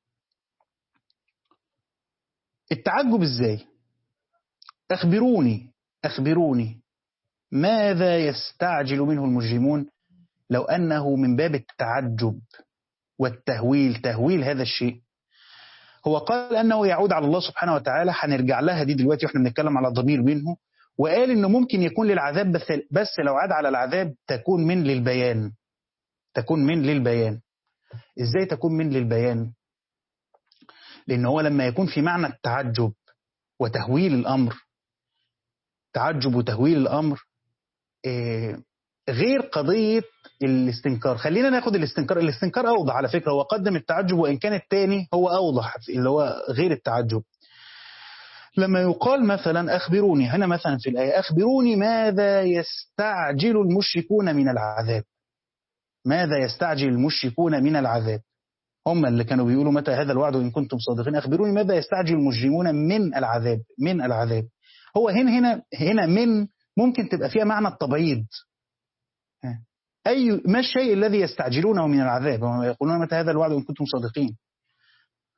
التعجب ازاي اخبروني اخبروني ماذا يستعجل منه المجرمون لو انه من باب التعجب والتهويل تهويل هذا الشيء هو قال انه يعود على الله سبحانه وتعالى هنرجع لها دي دلوقتي واحنا بنتكلم على ضمير منه وقال انه ممكن يكون للعذاب بس بس لو عاد على العذاب تكون من للبيان تكون من للبيان ازاي تكون من للبيان لان هو لما يكون في معنى التعجب وتهويل الامر تعجب وتهويل الامر غير قضيه الاستنكار خلينا ناخد الاستنكار الاستنكار اوضح على فكره هو قدم التعجب وان كان الثاني هو اوضح اللي هو غير التعجب لما يقال مثلا أخبروني هنا مثلا في الآية أخبروني ماذا يستعجل المشركون من العذاب ماذا يستعجل المشركون من العذاب هم اللي كانوا بيقولوا متى هذا الوعد إن كنتم صادقين أخبروني ماذا يستعجل المجرمون من العذاب من العذاب هو هنا هنا هنا من ممكن تبقى فيها معنى التبعيض أي ما الشيء الذي يستعجلونه من العذاب هم يقولون متى هذا الوعد إن كنتم صادقين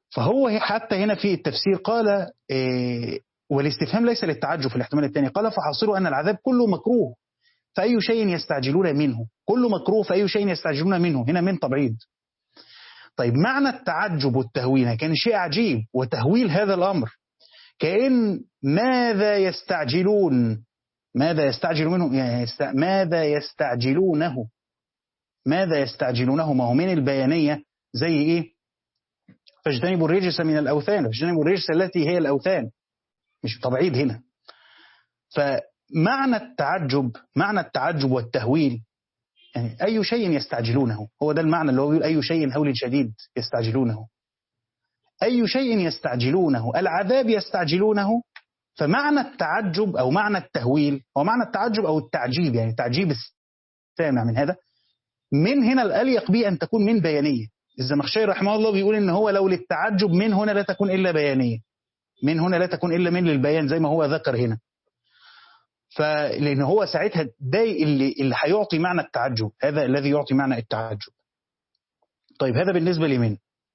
فهو حتى هنا في التفسير قال إيه والاستفهام ليس للتعجب في الاحتمال الثاني قال فحاصله أن العذاب كله مكروه فأي شيء يستعجلون منه كل مكروه فأي شيء يستعجلون منه هنا من تبعيض طيب معنى التعجب والتهوين كان شيء عجيب وتهويل هذا الأمر كأن ماذا يستعجلون ماذا يستعجل منه يعني يست... ماذا يستعجلونه ماذا يستعجلونه ما هو من البيانية زي إيه فاجتنبوا الرجس من الأوثان فاجتنبوا الرجس التي هي الأوثان مش تبعيض هنا فمعنى التعجب معنى التعجب والتهويل يعني أي شيء يستعجلونه هو ده المعنى اللي هو بيقول أي شيء هول شديد يستعجلونه أي شيء يستعجلونه العذاب يستعجلونه فمعنى التعجب أو معنى التهويل هو معنى التعجب أو التعجيب يعني تعجيب السامع من هذا من هنا الأليق به أن تكون من بيانية الزمخشري رحمه الله بيقول إن هو لو للتعجب من هنا لا تكون إلا بيانية من هنا لا تكون إلا من للبيان زي ما هو ذكر هنا فلأن هو ساعتها ده اللي اللي هيعطي معنى التعجب هذا الذي يعطي معنى التعجب طيب هذا بالنسبة لمن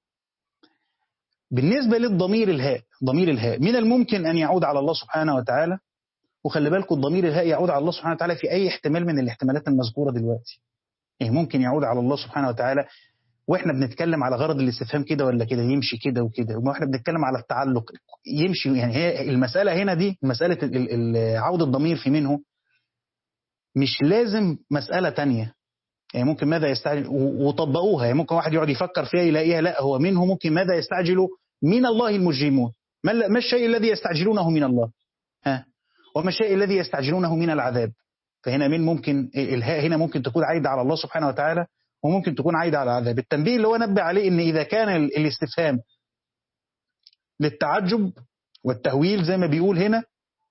بالنسبة للضمير الهاء ضمير الهاء من الممكن أن يعود على الله سبحانه وتعالى وخلي بالكم الضمير الهاء يعود على الله سبحانه وتعالى في أي احتمال من الاحتمالات المذكورة دلوقتي يعني ممكن يعود على الله سبحانه وتعالى واحنا بنتكلم على غرض الاستفهام كده ولا كده يمشي كده وكده واحنا بنتكلم على التعلق يمشي يعني هي المسألة هنا دي مسألة عود الضمير في منه مش لازم مسألة تانية يعني ممكن ماذا يستعجل وطبقوها يعني ممكن واحد يقعد يفكر فيها يلاقيها لا هو منه ممكن ماذا يستعجل من الله المجرمون ما الشيء الذي يستعجلونه من الله ها وما الشيء الذي يستعجلونه من العذاب فهنا من ممكن الهاء هنا ممكن تكون عايدة على الله سبحانه وتعالى وممكن تكون عايدة على العذاب التنبيه اللي هو نبه عليه ان اذا كان الاستفهام للتعجب والتهويل زي ما بيقول هنا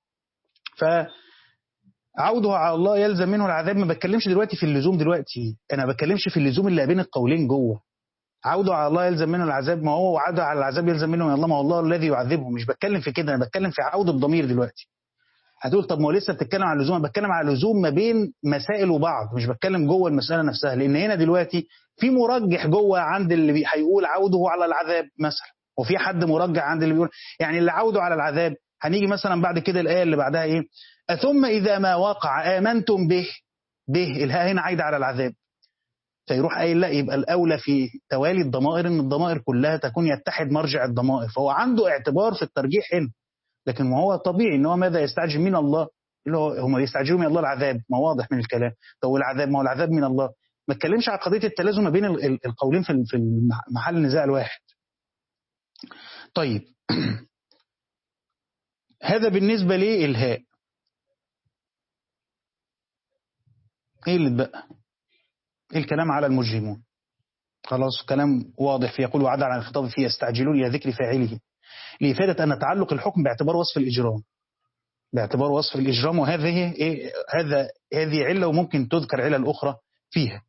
فعوده على الله يلزم منه العذاب ما بتكلمش دلوقتي في اللزوم دلوقتي انا ما بتكلمش في اللزوم اللي بين القولين جوه عوده على الله يلزم منه العذاب ما هو وعوده على العذاب يلزم منه من الله ما هو الله الذي يعذبه مش بتكلم في كده انا بتكلم في عوده الضمير دلوقتي هتقول طب ما هو لسه بتتكلم على اللزوم انا بتكلم على اللزوم ما بين مسائل وبعض مش بتكلم جوه المساله نفسها لان هنا دلوقتي في مرجح جوه عند اللي هيقول عوده على العذاب مثلا وفي حد مرجح عند اللي بيقول يعني اللي عوده على العذاب هنيجي مثلا بعد كده الايه اللي بعدها ايه ثم اذا ما وقع امنتم به به الهاء هنا عايده على العذاب فيروح قايل لا يبقى الاولى في توالي الضمائر ان الضمائر كلها تكون يتحد مرجع الضمائر فهو عنده اعتبار في الترجيح هنا لكن ما هو طبيعي ان هو ماذا يستعجل من الله اللي هو هم يستعجلوا من الله العذاب ما واضح من الكلام طب العذاب ما هو العذاب من الله ما اتكلمش على قضيه التلازم ما بين القولين في في محل نزاع الواحد طيب هذا بالنسبه للهاء ايه اللي اتبقى ايه الكلام على المجرمون خلاص كلام واضح في يقول وعد على الخطاب فيه يستعجلون الى ذكر فاعله لإفادة أن تعلق الحكم باعتبار وصف الإجرام باعتبار وصف الإجرام وهذه إيه هذا هذه علة وممكن تذكر علل أخرى فيها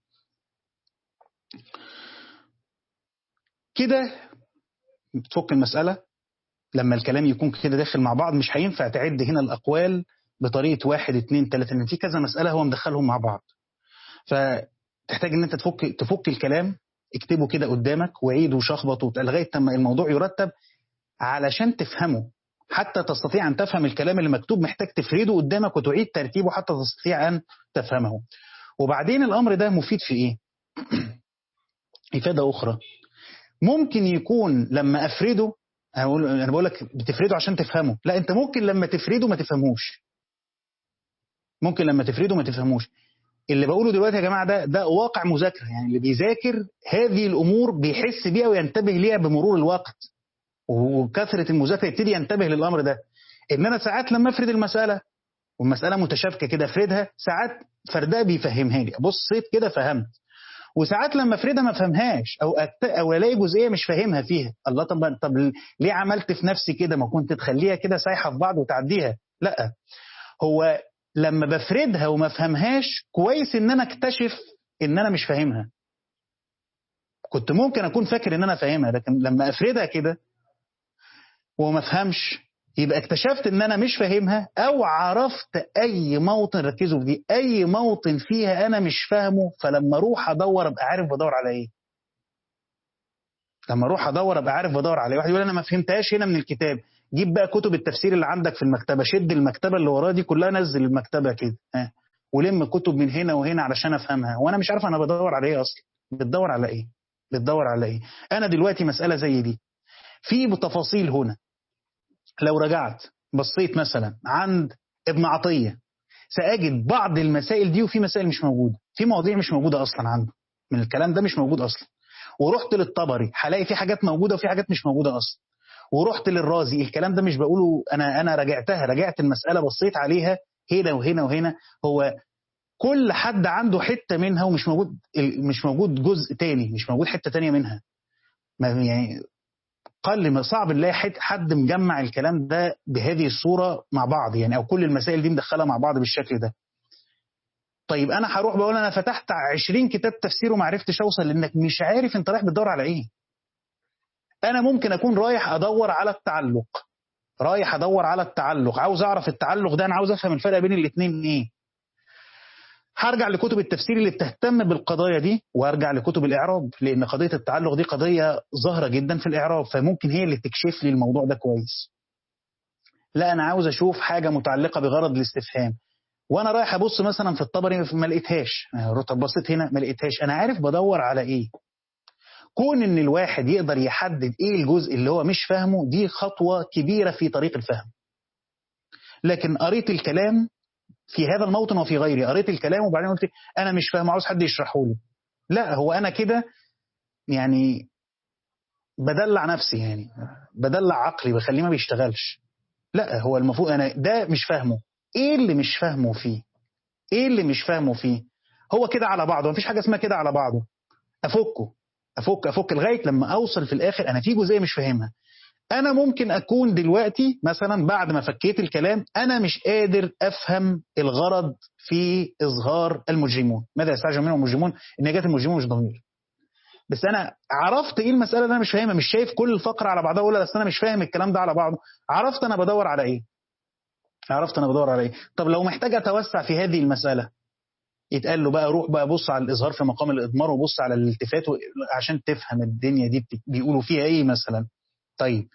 كده تفك المسألة لما الكلام يكون كده داخل مع بعض مش هينفع تعد هنا الأقوال بطريقة واحد اتنين تلاتة لأن في كذا مسألة هو مدخلهم مع بعض فتحتاج ان انت تفك تفك الكلام اكتبه كده قدامك وعيد وشخبط لغايه لما الموضوع يرتب علشان تفهمه حتى تستطيع أن تفهم الكلام اللي مكتوب محتاج تفرده قدامك وتعيد ترتيبه حتى تستطيع أن تفهمه وبعدين الأمر ده مفيد في إيه؟ إفادة أخرى ممكن يكون لما أفرده أنا بقول لك بتفرده عشان تفهمه لا أنت ممكن لما تفرده ما تفهموش ممكن لما تفرده ما تفهموش اللي بقوله دلوقتي يا جماعة ده ده واقع مذاكرة يعني اللي بيذاكر هذه الأمور بيحس بيها وينتبه ليها بمرور الوقت وكثرة المذاكرة يبتدي ينتبه للأمر ده إن أنا ساعات لما أفرد المسألة والمسألة متشابكة كده أفردها ساعات فردها بيفهمها لي بصيت كده فهمت وساعات لما أفردها ما فهمهاش أو أكت... أو ألاقي جزئية مش فاهمها فيها الله طب طب ليه عملت في نفسي كده ما كنت تخليها كده سايحة في بعض وتعديها لا هو لما بفردها وما فهمهاش كويس إن أنا أكتشف إن أنا مش فاهمها كنت ممكن أكون فاكر إن أنا فاهمها لكن لما أفردها كده وما فهمش يبقى اكتشفت ان انا مش فاهمها او عرفت اي موطن ركزوا في دي اي موطن فيها انا مش فاهمه فلما اروح ادور ابقى عارف بدور على ايه لما اروح ادور ابقى عارف بدور على ايه واحد يقول انا ما فهمتهاش هنا من الكتاب جيب بقى كتب التفسير اللي عندك في المكتبه شد المكتبه اللي وراها دي كلها نزل المكتبه كده ها ولم كتب من هنا وهنا علشان افهمها وانا مش عارف انا بدور على ايه اصلا بتدور على ايه بتدور على ايه انا دلوقتي مساله زي دي في تفاصيل هنا لو رجعت بصيت مثلا عند ابن عطيه ساجد بعض المسائل دي وفي مسائل مش موجوده في مواضيع مش موجوده اصلا عنده من الكلام ده مش موجود اصلا ورحت للطبري هلاقي في حاجات موجوده وفي حاجات مش موجوده اصلا ورحت للرازي الكلام ده مش بقوله انا انا راجعتها راجعت المساله بصيت عليها هنا وهنا وهنا هو كل حد عنده حته منها ومش موجود مش موجود جزء تاني مش موجود حته تانيه منها ما يعني قل صعب نلاقي حد مجمع الكلام ده بهذه الصوره مع بعض يعني او كل المسائل دي مدخلها مع بعض بالشكل ده طيب انا هروح بقول انا فتحت 20 كتاب تفسير وما عرفتش اوصل لانك مش عارف انت رايح بتدور على ايه انا ممكن اكون رايح ادور على التعلق رايح ادور على التعلق عاوز اعرف التعلق ده انا عاوز افهم الفرق بين الاثنين ايه هرجع لكتب التفسير اللي بتهتم بالقضايا دي وارجع لكتب الاعراب لان قضيه التعلق دي قضيه ظاهره جدا في الاعراب فممكن هي اللي تكشف لي الموضوع ده كويس لا انا عاوز اشوف حاجه متعلقه بغرض الاستفهام وانا رايح ابص مثلا في الطبري ما لقيتهاش رحت بصيت هنا ما لقيتهاش انا عارف بدور على ايه كون ان الواحد يقدر يحدد ايه الجزء اللي هو مش فاهمه دي خطوه كبيره في طريق الفهم لكن قريت الكلام في هذا الموطن وفي غيره قريت الكلام وبعدين قلت انا مش فاهم عاوز حد يشرحه لي لا هو انا كده يعني بدلع نفسي يعني بدلع عقلي بخليه ما بيشتغلش لا هو المفروض انا ده مش فاهمه ايه اللي مش فاهمه فيه ايه اللي مش فاهمه فيه هو كده على بعضه مفيش حاجه اسمها كده على بعضه افكه افك افك لغايه لما اوصل في الاخر انا في جزئيه مش فاهمها انا ممكن اكون دلوقتي مثلا بعد ما فكيت الكلام انا مش قادر افهم الغرض في اظهار المجرمون ماذا يستعجل منهم المجرمون ان جت المجرمون مش ضمير بس انا عرفت ايه المساله اللي انا مش فاهمها مش شايف كل الفقره على بعضها ولا بس انا مش فاهم الكلام ده على بعضه عرفت انا بدور على ايه عرفت انا بدور على ايه طب لو محتاج اتوسع في هذه المساله يتقال له بقى روح بقى بص على الاظهار في مقام الاضمار وبص على الالتفات عشان تفهم الدنيا دي بيقولوا فيها ايه مثلا طيب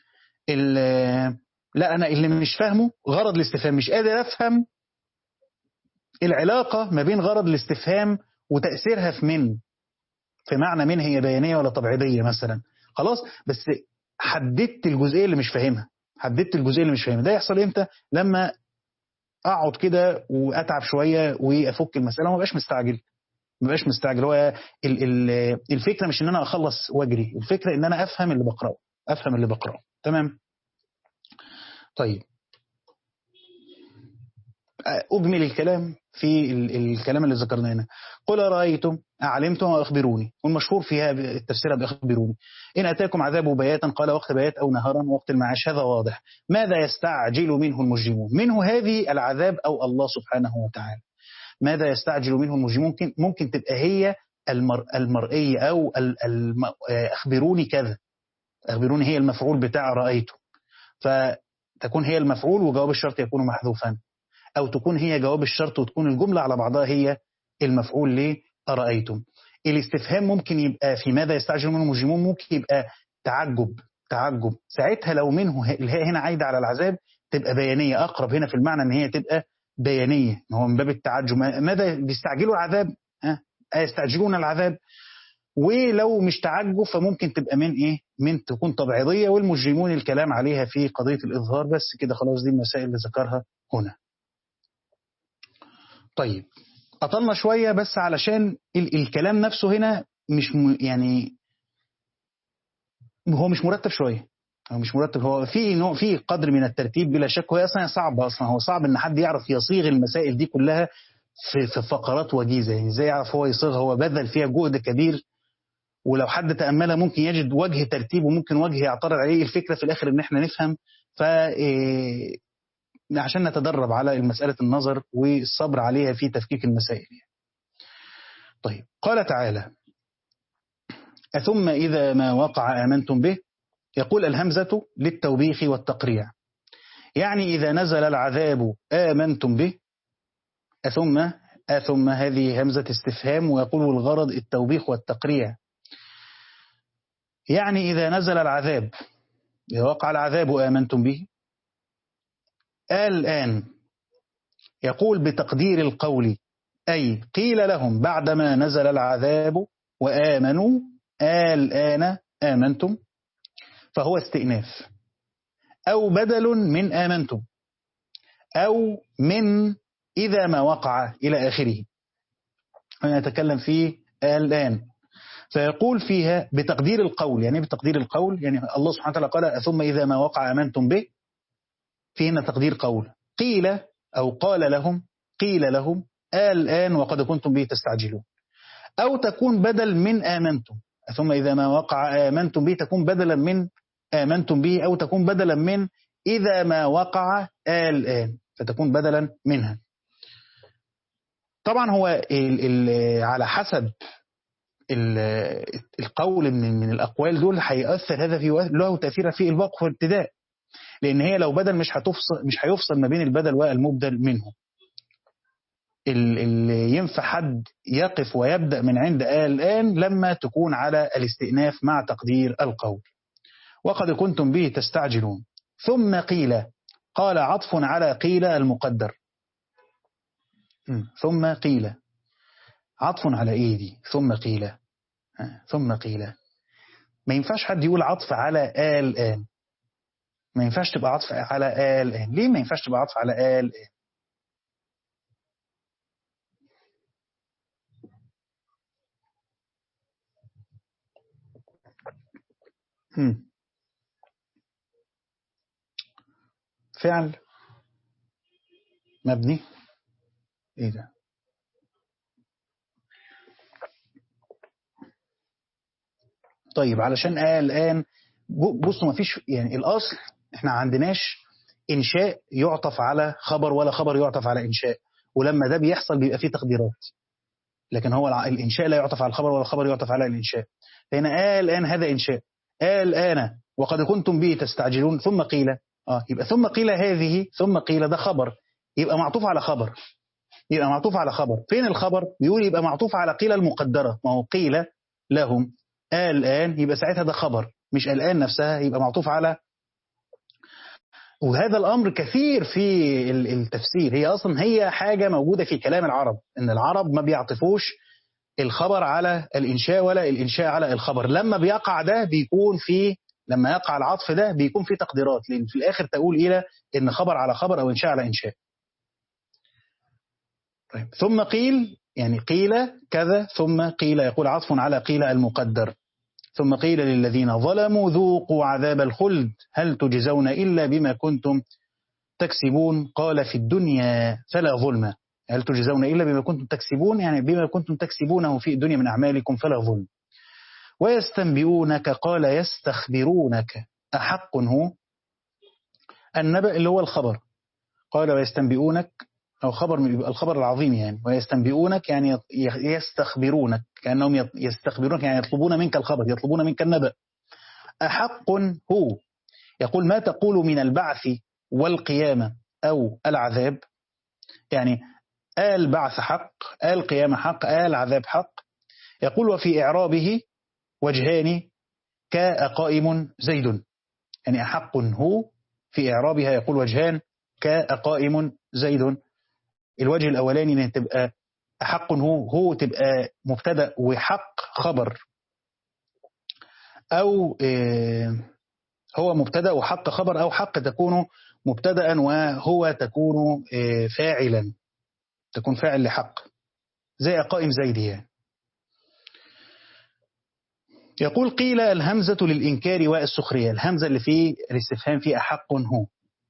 لا انا اللي مش فاهمه غرض الاستفهام مش قادر افهم العلاقه ما بين غرض الاستفهام وتاثيرها في من في معنى من هي بيانيه ولا تبعيضيه مثلا خلاص بس حددت الجزئيه اللي مش فاهمها حددت الجزئيه اللي مش فاهمها ده يحصل امتى لما اقعد كده واتعب شويه وافك المساله وما بقاش مستعجل ما بقاش مستعجل هو ال ال الفكره مش ان انا اخلص واجري الفكره ان انا افهم اللي بقراه افهم اللي بقراه تمام طيب أجمل الكلام في الكلام اللي ذكرناه هنا قل رأيتم أعلمتم وأخبروني والمشهور فيها التفسير بأخبروني إن أتاكم عذاب بياتا قال وقت بيات أو نهارا وقت المعاش هذا واضح ماذا يستعجل منه المجرمون منه هذه العذاب أو الله سبحانه وتعالى ماذا يستعجل منه المجرمون ممكن, ممكن تبقى هي المر المرئية أو الم... أخبروني كذا أخبروني هي المفعول بتاع رأيته فتكون هي المفعول وجواب الشرط يكون محذوفا أو تكون هي جواب الشرط وتكون الجملة على بعضها هي المفعول ليه أرأيتم الاستفهام ممكن يبقى في ماذا يستعجل منه المجرمون ممكن يبقى تعجب تعجب ساعتها لو منه الهاء هنا عايدة على العذاب تبقى بيانية أقرب هنا في المعنى أن هي تبقى بيانية هو من باب التعجب ماذا بيستعجلوا العذاب أه؟ يستعجلون العذاب ولو مش تعجب فممكن تبقى من ايه من تكون تبعيضيه والمجرمون الكلام عليها في قضيه الاظهار بس كده خلاص دي المسائل اللي ذكرها هنا طيب أطلنا شوية بس علشان ال الكلام نفسه هنا مش م يعني هو مش مرتب شوية هو مش مرتب هو في نوع في قدر من الترتيب بلا شك هو اصلا صعب اصلا هو صعب ان حد يعرف يصيغ المسائل دي كلها في في فقرات وجيزه يعني ازاي يعرف هو يصيغها هو بذل فيها جهد كبير ولو حد تاملها ممكن يجد وجه ترتيب وممكن وجه يعترض عليه الفكره في الاخر ان احنا نفهم ف عشان نتدرب على مسألة النظر والصبر عليها في تفكيك المسائل طيب قال تعالى أثم إذا ما وقع آمنتم به يقول الهمزة للتوبيخ والتقريع يعني إذا نزل العذاب آمنتم به أثم أثم هذه همزة استفهام ويقول الغرض التوبيخ والتقريع يعني إذا نزل العذاب إذا وقع العذاب آمنتم به الآن يقول بتقدير القول أي قيل لهم بعدما نزل العذاب وآمنوا الآن آمنتم فهو استئناف أو بدل من آمنتم أو من إذا ما وقع إلى آخره نتكلم فيه الآن فيقول فيها بتقدير القول يعني بتقدير القول يعني الله سبحانه وتعالى قال ثم إذا ما وقع أمنتم به فينا تقدير قول قيل أو قال لهم قيل لهم الآن وقد كنتم به تستعجلون أو تكون بدل من آمنتم ثم إذا ما وقع آمنتم به تكون بدلا من آمنتم به أو تكون بدلا من إذا ما وقع الآن فتكون بدلا منها طبعا هو ال ال على حسب القول من من الأقوال دول هيأثر هذا في له تأثير في الوقف والابتداء لأن هي لو بدل مش هتفصل مش هيفصل ما بين البدل والمبدل منه اللي ينفع حد يقف ويبدأ من عند آل الآن لما تكون على الاستئناف مع تقدير القول وقد كنتم به تستعجلون ثم قيل قال عطف على قيل المقدر ثم قيل عطف على ايه دي ثم قيل ثم قيل ما ينفعش حد يقول عطف على آل آن ما ينفعش تبقى عطف على آل آن ليه ما ينفعش تبقى عطف على آل آن هم. فعل مبني ايه ده طيب علشان آه الآن بصوا ما فيش يعني الأصل احنا عندناش إنشاء يعطف على خبر ولا خبر يعطف على إنشاء ولما ده بيحصل بيبقى فيه تقديرات لكن هو الإنشاء لا يعطف على الخبر ولا الخبر يعطف على الإنشاء هنا آه الآن هذا إنشاء آه الآن وقد كنتم به تستعجلون ثم قيل آه يبقى ثم قيل هذه ثم قيل ده خبر يبقى معطوف على خبر يبقى معطوف على خبر فين الخبر بيقول يبقى معطوف على قيل المقدرة ما هو قيل لهم الآن يبقى ساعتها ده خبر مش الآن نفسها يبقى معطوف على وهذا الأمر كثير في التفسير هي أصلا هي حاجة موجودة في كلام العرب إن العرب ما بيعطفوش الخبر على الإنشاء ولا الإنشاء على الخبر لما بيقع ده بيكون في لما يقع العطف ده بيكون في تقديرات لأن في الآخر تقول إلى إن خبر على خبر أو إنشاء على إنشاء طيب ثم قيل يعني قيل كذا ثم قيل يقول عطف على قيل المقدر ثم قيل للذين ظلموا ذوقوا عذاب الخلد هل تجزون إلا بما كنتم تكسبون قال في الدنيا فلا ظلم هل تجزون إلا بما كنتم تكسبون يعني بما كنتم تكسبونه في الدنيا من أعمالكم فلا ظلم ويستنبئونك قال يستخبرونك أحق هو النبأ اللي هو الخبر قال ويستنبئونك أو خبر الخبر العظيم يعني ويستنبئونك يعني يستخبرونك كأنهم يستخبرونك يعني يطلبون منك الخبر يطلبون منك النبأ أحق هو يقول ما تقول من البعث والقيامة أو العذاب يعني آل بعث حق آل قيامة حق آل عذاب حق يقول وفي إعرابه وجهان كأقائم زيد يعني أحق هو في إعرابها يقول وجهان كأقائم زيد الوجه الأولاني إن تبقى حق هو هو تبقى مبتدأ وحق خبر أو هو مبتدأ وحق خبر أو حق تكون مبتدأ وهو تكون فاعلا تكون فاعل لحق زي قائم زيد يعني يقول قيل الهمزة للإنكار والسخرية الهمزة اللي في الاستفهام في أحق هو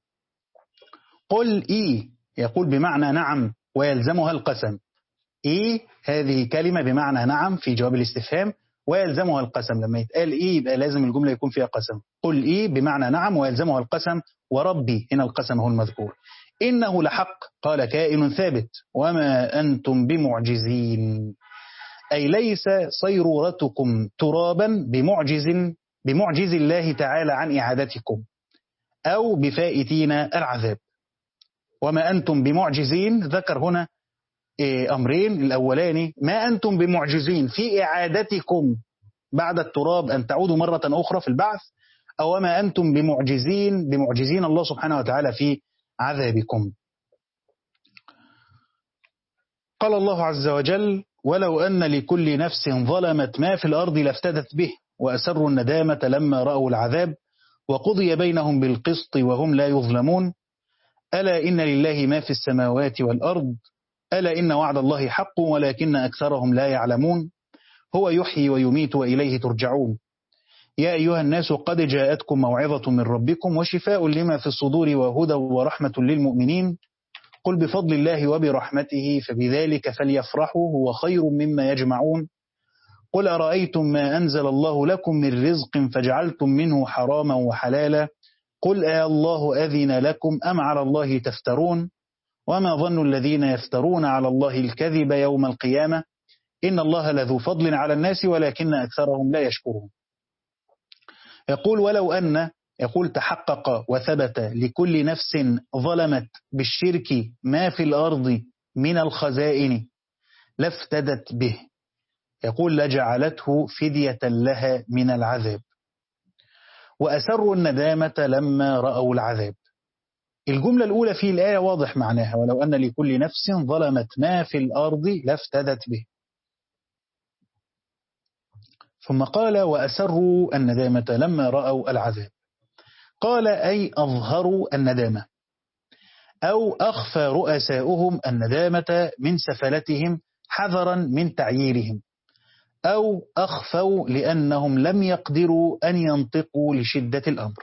قل إي يقول بمعنى نعم ويلزمها القسم إيه هذه كلمة بمعنى نعم في جواب الاستفهام ويلزمها القسم لما يتقال إيه يبقى لازم الجملة يكون فيها قسم قل إيه بمعنى نعم ويلزمها القسم وربي هنا القسم هو المذكور إنه لحق قال كائن ثابت وما أنتم بمعجزين أي ليس صيرورتكم ترابا بمعجز بمعجز الله تعالى عن إعادتكم أو بفائتين العذاب وما أنتم بمعجزين ذكر هنا أمرين الأولاني ما أنتم بمعجزين في إعادتكم بعد التراب أن تعودوا مرة أخرى في البعث أو ما أنتم بمعجزين بمعجزين الله سبحانه وتعالى في عذابكم قال الله عز وجل ولو أن لكل نفس ظلمت ما في الأرض لافتدت به وأسروا الندامة لما رأوا العذاب وقضي بينهم بالقسط وهم لا يظلمون ألا إن لله ما في السماوات والأرض ألا إن وعد الله حق ولكن أكثرهم لا يعلمون هو يحيي ويميت وإليه ترجعون يا أيها الناس قد جاءتكم موعظة من ربكم وشفاء لما في الصدور وهدى ورحمة للمؤمنين قل بفضل الله وبرحمته فبذلك فليفرحوا هو خير مما يجمعون قل أرأيتم ما أنزل الله لكم من رزق فجعلتم منه حراما وحلالا قل آه الله أذن لكم أم على الله تفترون وما ظن الذين يفترون على الله الكذب يوم القيامة إن الله لذو فضل على الناس ولكن أكثرهم لا يشكرون يقول ولو أن يقول تحقق وثبت لكل نفس ظلمت بالشرك ما في الأرض من الخزائن لافتدت به يقول لجعلته فدية لها من العذاب وأسروا الندامة لما رأوا العذاب الجملة الأولى في الآية واضح معناها ولو أن لكل نفس ظلمت ما في الأرض لافتدت به ثم قال وأسروا الندامة لما رأوا العذاب قال أي أظهروا الندامة أو أخفى رؤساؤهم الندامة من سفلتهم حذرا من تعييرهم أو أخفوا لأنهم لم يقدروا أن ينطقوا لشدة الأمر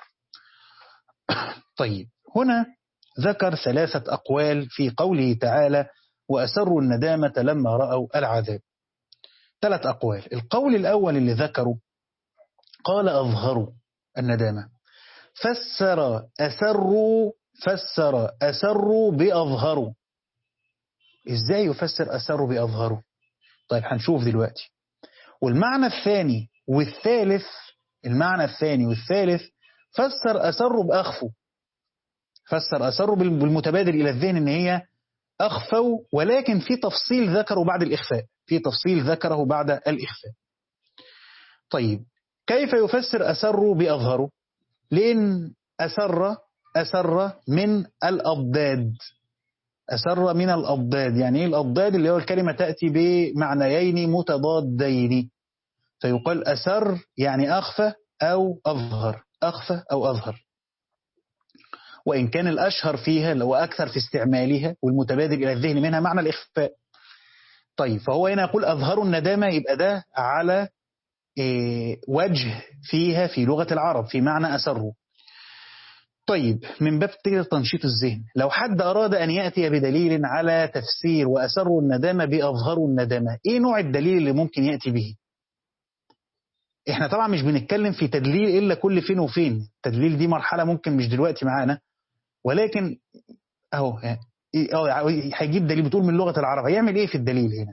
طيب هنا ذكر ثلاثة أقوال في قوله تعالى وأسروا الندامة لما رأوا العذاب ثلاث أقوال القول الأول اللي ذكروا قال أظهروا الندامة فسر أسروا فسر أسروا بأظهروا إزاي يفسر أسروا بأظهروا طيب هنشوف دلوقتي والمعنى الثاني والثالث المعنى الثاني والثالث فسر أسروا بأخفوا فسر أسروا بالمتبادل إلى الذهن إن هي أخفوا ولكن في تفصيل ذكروا بعد الإخفاء في تفصيل ذكره بعد الإخفاء طيب كيف يفسر أسروا بأظهروا لأن أسر أسر من الأضداد أسر من الأضداد يعني إيه الأضداد اللي هو الكلمة تأتي بمعنيين متضادين فيقال أسر يعني أخفى أو أظهر أخفى أو أظهر وإن كان الأشهر فيها وأكثر في استعمالها والمتبادل إلى الذهن منها معنى الإخفاء طيب فهو هنا يقول أظهروا الندامة يبقى ده على إيه وجه فيها في لغة العرب في معنى أسروا طيب من باب كده تنشيط الذهن لو حد أراد أن يأتي بدليل على تفسير وأسروا الندامة بأظهروا الندامة إيه نوع الدليل اللي ممكن يأتي به احنا طبعا مش بنتكلم في تدليل إلا كل فين وفين التدليل دي مرحلة ممكن مش دلوقتي معانا ولكن اهو اه هيجيب دليل بتقول من لغة العرب هيعمل ايه في الدليل هنا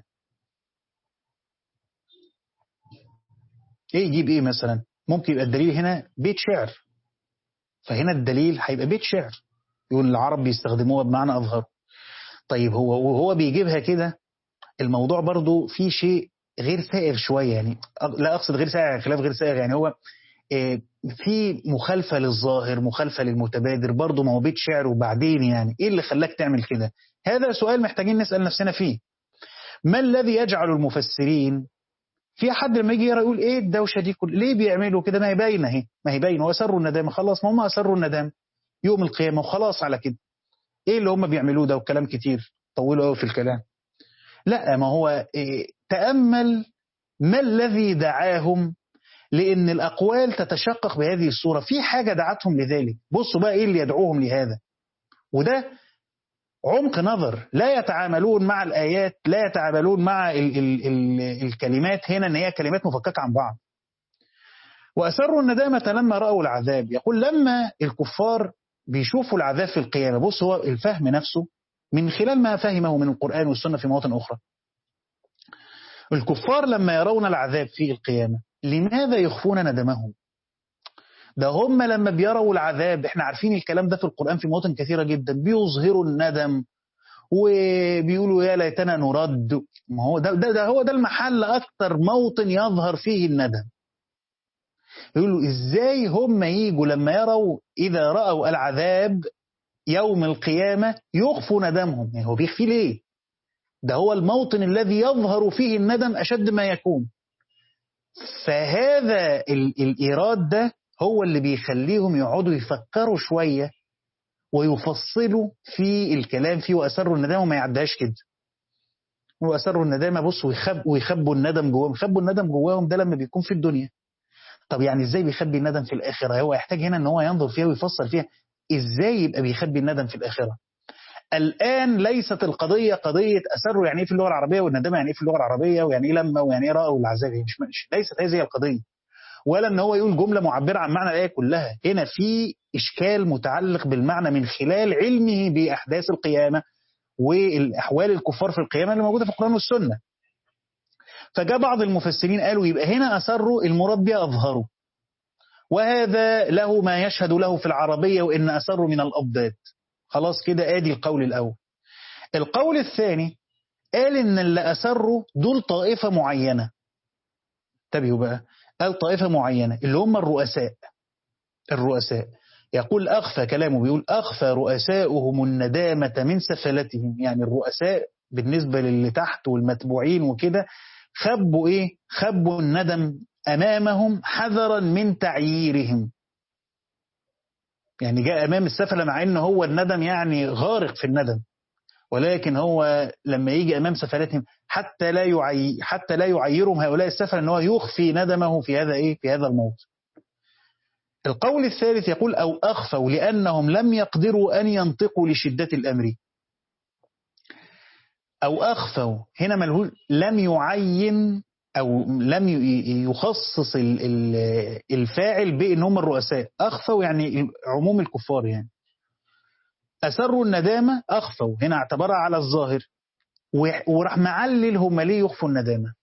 ايه يجيب ايه مثلا ممكن يبقى الدليل هنا بيت شعر فهنا الدليل هيبقى بيت شعر يقول العرب بيستخدموها بمعنى أظهر طيب هو وهو بيجيبها كده الموضوع برضو فيه شيء غير سائر شوية يعني لا أقصد غير سائر خلاف غير سائر يعني هو في مخالفة للظاهر مخالفة للمتبادر برضو ما هو بيت شعر وبعدين يعني إيه اللي خلاك تعمل كده هذا سؤال محتاجين نسأل نفسنا فيه ما الذي يجعل المفسرين في حد لما يجي يقرا يقول ايه الدوشه دي كل ليه بيعملوا كده ما هي باينه اهي ما هي باينه واسروا الندامه خلاص ما هم اسروا الندامه يوم القيامه وخلاص على كده ايه اللي هم بيعملوه ده وكلام كتير طولوا قوي في الكلام لا ما هو إيه تامل ما الذي دعاهم لان الاقوال تتشقق بهذه الصوره في حاجه دعتهم لذلك بصوا بقى ايه اللي يدعوهم لهذا وده عمق نظر لا يتعاملون مع الآيات لا يتعاملون مع ال ال ال الكلمات هنا أن هي كلمات مفككة عن بعض وأسروا الندامة لما رأوا العذاب يقول لما الكفار بيشوفوا العذاب في القيامة بص هو الفهم نفسه من خلال ما فهمه من القرآن والسنة في مواطن أخرى الكفار لما يرون العذاب في القيامة لماذا يخفون ندمهم ده هم لما بيروا العذاب احنا عارفين الكلام ده في القرآن في مواطن كثيرة جدا بيظهروا الندم وبيقولوا يا ليتنا نرد ما هو ده, ده, ده هو ده المحل أكثر موطن يظهر فيه الندم يقولوا إزاي هم يجوا لما يروا إذا رأوا العذاب يوم القيامة يخفوا ندمهم يعني هو بيخفي ليه ده هو الموطن الذي يظهر فيه الندم أشد ما يكون فهذا الإيراد ده هو اللي بيخليهم يقعدوا يفكروا شوية ويفصلوا في الكلام فيه وأسروا الندامة وما يعدهاش كده وأسروا الندامة بص ويخب ويخبوا الندم جواهم يخبوا الندم جواهم ده لما بيكون في الدنيا طب يعني ازاي بيخبي الندم في الآخرة هو يحتاج هنا ان هو ينظر فيها ويفصل فيها ازاي يبقى بيخبي الندم في الآخرة الآن ليست القضية قضية أسروا يعني إيه في اللغة العربية والندامة يعني إيه في اللغة العربية ويعني إيه لما ويعني إيه رأوا العذاب مش, مش ليست هذه القضية ولا ان هو يقول جملة معبرة عن معنى الآية كلها هنا في إشكال متعلق بالمعنى من خلال علمه بأحداث القيامة والأحوال الكفار في القيامة اللي موجودة في القرآن والسنة فجاء بعض المفسرين قالوا يبقى هنا أسروا المراد بها أظهروا وهذا له ما يشهد له في العربية وإن أسروا من الأبدات خلاص كده آدي القول الأول القول الثاني قال إن اللي أسروا دول طائفة معينة انتبهوا بقى قال طائفة معينة اللي هم الرؤساء الرؤساء يقول أخفى كلامه بيقول أخفى رؤساؤهم الندامة من سفلتهم يعني الرؤساء بالنسبة للي تحت والمتبوعين وكده خبوا إيه خبوا الندم أمامهم حذرا من تعييرهم يعني جاء أمام السفلة مع أنه هو الندم يعني غارق في الندم ولكن هو لما يجي أمام سفلتهم حتى لا يعي حتى لا يعيرهم هؤلاء السفلة أن هو يخفي ندمه في هذا إيه في هذا الموت القول الثالث يقول أو أخفوا لأنهم لم يقدروا أن ينطقوا لشدة الأمر أو أخفوا هنا ملهول لم يعين أو لم يخصص الفاعل بأن هم الرؤساء أخفوا يعني عموم الكفار يعني أسروا الندامة أخفوا هنا اعتبرها على الظاهر وراح معلل هم ليه يخفوا الندامة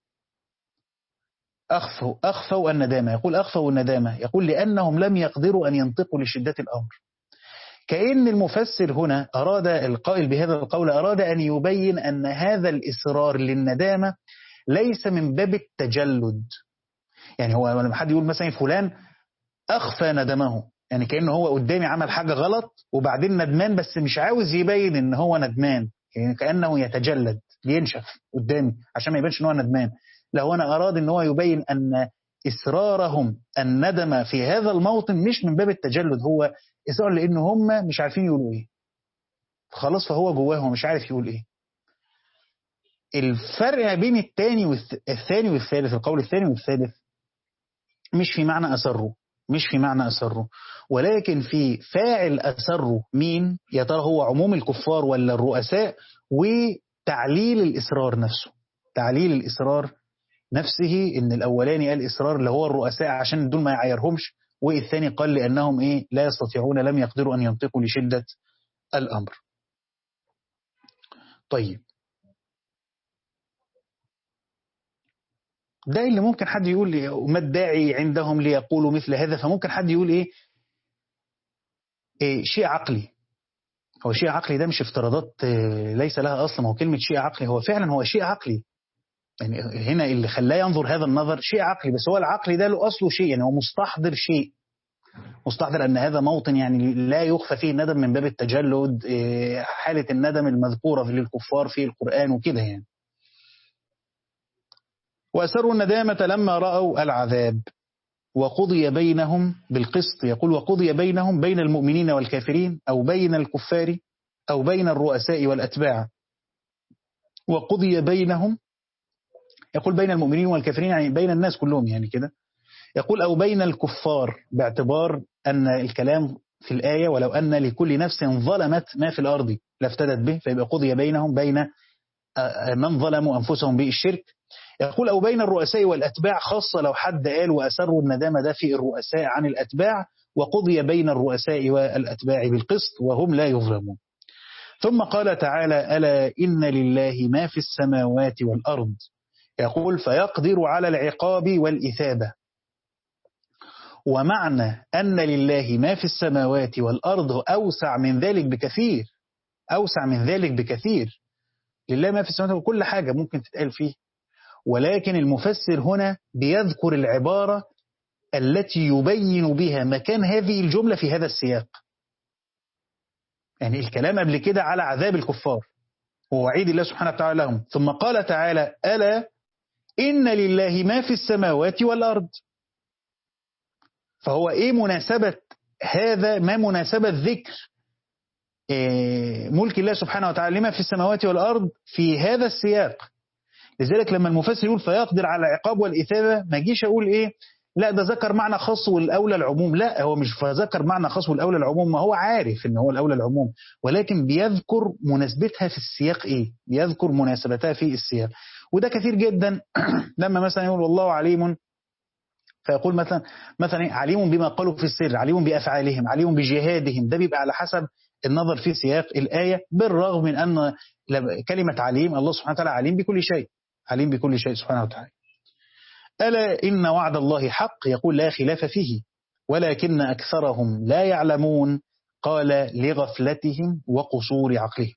أخفوا أخفوا الندامة يقول أخفوا الندامة يقول لأنهم لم يقدروا أن ينطقوا لشدة الأمر كأن المفسر هنا أراد القائل بهذا القول أراد أن يبين أن هذا الإصرار للندامة ليس من باب التجلد يعني هو لما حد يقول مثلا فلان أخفى ندمه يعني كأنه هو قدامي عمل حاجة غلط وبعدين ندمان بس مش عاوز يبين ان هو ندمان يعني كأنه يتجلد بينشف قدامي عشان ما يبانش ان هو ندمان لا هو أنا أراد ان هو يبين أن إصرارهم الندم في هذا الموطن مش من باب التجلد هو إصرار لأن هم مش عارفين يقولوا إيه خلاص فهو جواه هو مش عارف يقول إيه الفرق بين الثاني والثاني والثالث القول الثاني والثالث مش في معنى أسره مش في معنى أسره ولكن في فاعل أسره مين يا ترى هو عموم الكفار ولا الرؤساء وتعليل الإصرار نفسه تعليل الإصرار نفسه إن الأولاني قال إصرار اللي هو الرؤساء عشان دول ما يعيرهمش والثاني قال لأنهم إيه لا يستطيعون لم يقدروا أن ينطقوا لشدة الأمر طيب ده اللي ممكن حد يقول لي ما الداعي عندهم ليقولوا مثل هذا فممكن حد يقول إيه, إيه شيء عقلي هو شيء عقلي ده مش افتراضات ليس لها أصلا هو كلمة شيء عقلي هو فعلا هو شيء عقلي يعني هنا اللي خلاه ينظر هذا النظر شيء عقلي بس هو العقلي ده له أصله شيء يعني هو مستحضر شيء مستحضر أن هذا موطن يعني لا يخفى فيه الندم من باب التجلد حالة الندم المذكورة للكفار في القرآن وكده يعني وأسروا الندامة لما رأوا العذاب وقضي بينهم بالقسط يقول وقضي بينهم بين المؤمنين والكافرين أو بين الكفار أو بين الرؤساء والأتباع وقضي بينهم يقول بين المؤمنين والكافرين يعني بين الناس كلهم يعني كده يقول أو بين الكفار باعتبار أن الكلام في الآية ولو أن لكل نفس ظلمت ما في الأرض لافتدت به فيبقى قضي بينهم بين من ظلموا أنفسهم بالشرك يقول أو بين الرؤساء والأتباع خاصة لو حد قال وأسروا الندامة ده في الرؤساء عن الأتباع وقضي بين الرؤساء والأتباع بالقسط وهم لا يظلمون ثم قال تعالى ألا إن لله ما في السماوات والأرض يقول فيقدر على العقاب والإثابة ومعنى أن لله ما في السماوات والأرض أوسع من ذلك بكثير أوسع من ذلك بكثير لله ما في السماوات وكل حاجة ممكن تتقال فيه ولكن المفسر هنا بيذكر العبارة التي يبين بها مكان هذه الجملة في هذا السياق يعني الكلام قبل كده على عذاب الكفار ووعيد الله سبحانه وتعالى لهم ثم قال تعالى ألا إن لله ما في السماوات والأرض فهو إيه مناسبة هذا ما مناسبة ذكر إيه ملك الله سبحانه وتعالى لما في السماوات والأرض في هذا السياق لذلك لما المفسر يقول فيقدر على العقاب والإثابة ما جيش أقول إيه لا ده ذكر معنى خاص والأولى العموم لا هو مش فذكر معنى خاص والأولى العموم ما هو عارف إن هو الأولى العموم ولكن بيذكر مناسبتها في السياق إيه بيذكر مناسبتها في السياق وده كثير جدا لما مثلا يقول والله عليم فيقول مثلا مثلا عليم بما قالوا في السر عليم بأفعالهم عليم بجهادهم ده بيبقى على حسب النظر في سياق الآية بالرغم من أن كلمة عليم الله سبحانه وتعالى عليم بكل شيء عليم بكل شيء سبحانه وتعالى ألا إن وعد الله حق يقول لا خلاف فيه ولكن أكثرهم لا يعلمون قال لغفلتهم وقصور عقلهم